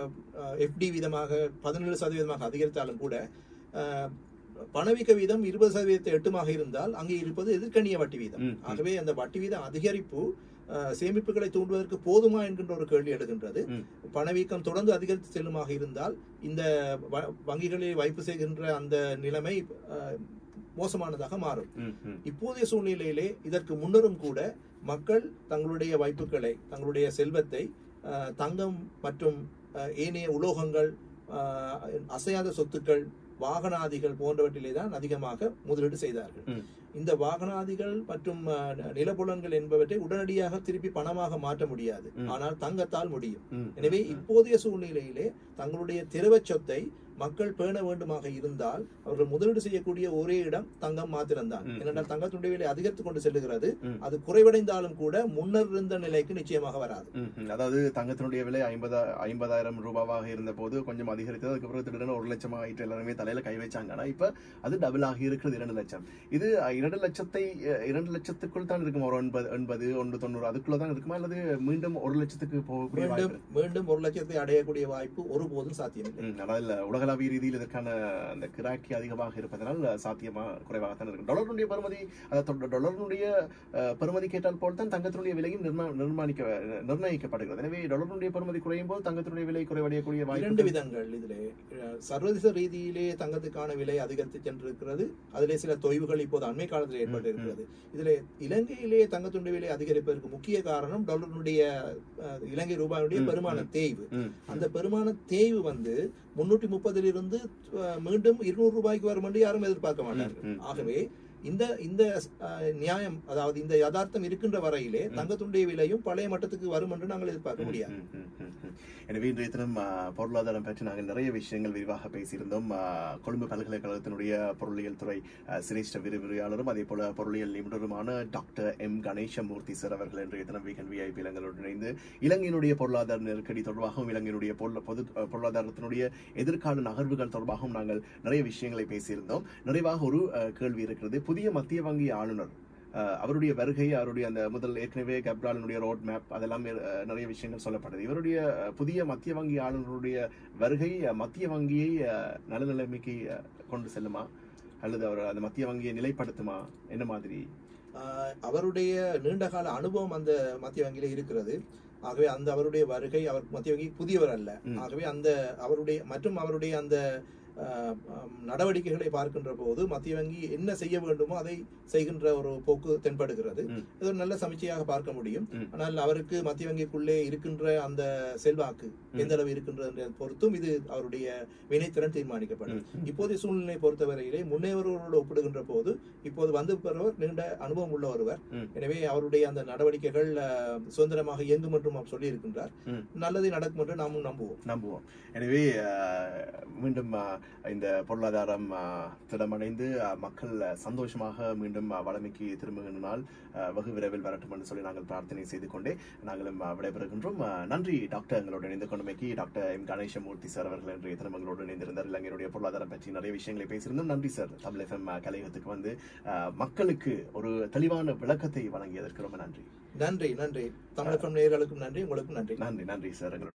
எஃப்டி வீதமாக பதினேழு சதவீதமாக அதிகரித்தாலும் கூட அஹ், பணவீக்க வீதம் இருபது சதவீதத்தை எட்டுமாக இருந்தால் அங்கே இருப்பது எதிர்க்கணிய வட்டி வீதம் ம், ம். ஆகவே அந்த வட்டி வீதம் அதிகரிப்பு அஹ், சேமிப்புகளை தூண்டுவதற்கு போதுமா என்கின்ற ஒரு கேள்வி எழுகின்றது ம். பணவீக்கம் தொடர்ந்து அதிகரித்து செல்லுமாக இருந்தால் இந்த வ- வங்கிகளில் வைப்பு செய்கின்ற அந்த நிலைமை அஹ், மோசமானதாக மாறும் ம், ம். இப்போதைய சூழ்நிலையிலே இதற்கு முன்னரும் கூட மக்கள் தங்களுடைய வைப்புகளை தங்களுடைய செல்வத்தை அஹ், தங்கம் மற்றும் அஹ், ஏனைய உலோகங்கள் அஹ், அசையாத சொத்துக்கள் வாகனாதிகள் போன்றவற்றிலே தான் அதிகமாக முதலீடு செய்தார்கள் ம். இந்த வாகனாதிகள் மற்றும் அஹ், நிலப்புலன்கள் என்பவற்றை உடனடியாக திருப்பி பணமாக மாற்ற முடியாது ம். ஆனால் தங்கத்தால் முடியும் ம், எனவே ம். இப்போதைய சூழ்நிலையிலே தங்களுடைய திரவச் சொத்தை மக்கள் பேண வேண்டுமாக இருந்தால் அவர்கள் முதலீடு செய்யக்கூடிய ஒரே இடம் தங்கம் மாத்திரம்தான் ம். ஏனென்றால் தங்கத்தினுடைய விலை அதிகரித்துக் கொண்டு செல்லுகிறது ம். அது குறைவடைந்தாலும் கூட முன்னர் இருந்த நிலைக்கு நிச்சயமாக வராது ம், ம். அதாவது தங்கத்தினுடைய விலை ஐம்பதா ஐம்பதாயிரம் ரூபாவாக இருந்த போது கொஞ்சம் அதிகரித்தது அதுக்கப்புறம் திடீர்னு ஒரு லட்சம் ஆயிட்டு எல்லாருமே தலையில கை வச்சாங்க ஆனா இப்ப அது டபுள் ஆகி இருக்கிறது இரண்டு லட்சம் இது அஹ், இரண்டு லட்சத்தை அஹ், இரண்டு லட்சத்துக்குள் தான் இருக்குமா ஒரு ஒன்பது எண்பது ஒன்று தொண்ணூறு அதுக்குள்ள தான் இருக்குமா அல்லது மீண்டும் ஒரு லட்சத்துக்கு போகக்கூடிய மீண்டும் வாய்ப்பு இருக்கு? மீண்டும் ஒரு லட்சத்தை அடையக்கூடிய வாய்ப்பு ஒருபோதும் சாத்தியமில்லை ம், அதாவது உலகளாவிய ரீதியில் இதற்கான அந்த கிராக்கி அதிகமாக இருப்பதனால் சாத்தியமா குறைவாகத்தான் இருக்கு டாலருடைய பெறுமதி அதாவது டாலருடைய அஹ், பெறுமதி கேட்டால் போல் தான் தங்கத்தினுடைய விலையும் நிர்ண- நிர்மாணிக்க நிர்ணயிக்கப்படுகிறது எனவே டாலருடைய பெறுமதி குறையும் போது தங்கத்தினுடைய விலை குறைவடையக்கூடிய இரண்டு வாய்ப்பு விதங்கள் இதிலே அஹ், சர்வதேச ரீதியிலே தங்கத்துக்கான விலை அதிகரித்து சென்றிருக்கிறது அதிலே சில தொய்வுகள் இப்போது அண்மை காலத்தில் ஏற்பட்டு இருக்கிறது இதிலே இலங்கையிலே தங்கத்துடைய விலை அதிகரிப்பதற்கு முக்கிய காரணம் டாலருடைய அஹ், இலங்கை ரூபாயுடைய ம், பெருமான தேய்வு ம், அந்த பெருமான தேய்வு வந்து முன்னூற்றி முப்பதிலிருந்து அஹ், மீண்டும் இருநூறு ரூபாய்க்கு வரும் என்று யாரும் எதிர்பார்க்க மாட்டார்கள் ம், ம். ஆகவே இந்த இந்த அஹ், நியாயம் அதாவது இந்த யதார்த்தம் இருக்கின்ற வரையிலே தங்கத்துடைய விலையும் பழைய மட்டத்துக்கு வரும் என்று நாங்கள் எதிர்பார்க்க முடியாது ம், ம், ம், ம். எனவே இன்றைய தினம் ஆ, பொருளாதாரம் பற்றி நாங்கள் நிறைய விஷயங்கள் விரிவாக பேசியிருந்தோம் ஆ, கொழும்பு பல்கலைக்கழகத்தினுடைய பொருளியல் துறை ஆ, சிரேஷ்ட விரிவுரையாளரும் அதே போல பொருளியல் நிபுணருமான டாக்டர் எம் கணேசமூர்த்தி சார் அவர்கள் இன்றைய தினம் வீக்கன் விஐபி இளங்களுடன் இணைந்து இலங்கையினுடைய பொருளாதார நெருக்கடி தொடர்பாகவும் இலங்கையினுடைய பொருள- பொது பொருளாதாரத்தினுடைய எதிர்கால நகர்வுகள் தொடர்பாகவும் நாங்கள் நிறைய விஷயங்களை பேசியிருந்தோம் நிறைவாக ஒரு ஆ, கேள்வி இருக்கிறது புதிய மத்திய வங்கி ஆளுநர் அஹ் அவருடைய வருகை அவருடைய அந்த முதல் ஏற்கனவே கப்ராலினுடைய ரோட் மேப் அதெல்லாம் அஹ், நிறைய விஷயங்கள் சொல்லப்படுது இவருடைய அஹ், புதிய மத்திய வங்கி ஆளுநருடைய வருகை அஹ், மத்திய வங்கியை அஹ், நல்ல நிலைமைக்கு அஹ், கொண்டு செல்லுமா அல்லது அவர் அந்த மத்திய வங்கியை நிலைப்படுத்துமா என்ன மாதிரி ஆஹ் அவருடைய நீண்டகால அனுபவம் அந்த மத்திய வங்கியில இருக்கிறது ஆகவே அந்த அவருடைய வருகை அவர் மத்திய வங்கி புதியவர் அல்ல ம். ஆகவே அந்த அவருடைய மற்றும் அவருடைய அந்த ஆஹ், ஆம், நடவடிக்கைகளை பார்க்கின்ற போது மத்திய வங்கி என்ன செய்ய வேண்டுமோ அதை செய்கின்ற ஒரு போக்கு தென்படுகிறது ம். இது ஒரு நல்ல சமீட்சையாக பார்க்க முடியும் ம். ஆனால் அவருக்கு மத்திய வங்கிக்குள்ளே இருக்கின்ற அந்த செல்வாக்கு எந்த அளவு இருக்கின்றது என்பதை பொறுத்தும் இது அவருடைய வினைத்திறன் தீர்மானிக்கப்படும் ம், ம். இப்போதைய சூழ்நிலை பொறுத்தவரையிலே முன்னேறவர்களோடு ஒப்பிடுகின்ற போது இப்போது வந்து பெறுவர் நீண்ட அனுபவம் உள்ள ஒருவர் ம். எனவே அவருடைய அந்த நடவடிக்கைகள் அஹ், சுதந்திரமாக இயங்கும் என்றும் அவர் சொல்லி இருக்கின்றார் ம். நல்லது நடக்கும் என்று நாமும் நம்புவோம் நம்புவோம் எனவே அஹ், மீண்டும் அஹ், இந்த பொருளாதாரம் அஹ், திடமடைந்து அஹ், மக்கள் அஹ், சந்தோஷமாக மீண்டும் அஹ், வளமைக்கு திரும்புகின்ற நாள் அஹ், வெகு விரைவில் வரட்டும் என்று சொல்லி நாங்கள் பிரார்த்தனை செய்து கொண்டே நாங்களும் அஹ், விடைபெறுகின்றோம் அஹ், நன்றி டாக்டர் எங்களோடு இணைந்து கொண்டமைக்கு டாக்டர் எம் கணேசமூர்த்தி சார் அவர்கள் இன்றைய தினம் எங்களோடு இணைந்திருந்தார் இலங்கையினுடைய பொருளாதாரம் பற்றி நிறைய விஷயங்களை பேசியிருந்தோம் நன்றி சார் தமிழ் எஃப்எம் கலையகத்துக்கு வந்து அஹ், மக்களுக்கு ஒரு தெளிவான விளக்கத்தை வழங்கியதற்கு ரொம்ப நன்றி நன்றி நன்றி தமிழகம் நேயர்களுக்கும் நன்றி உங்களுக்கும் நன்றி நன்றி நன்றி சார் எங்களோட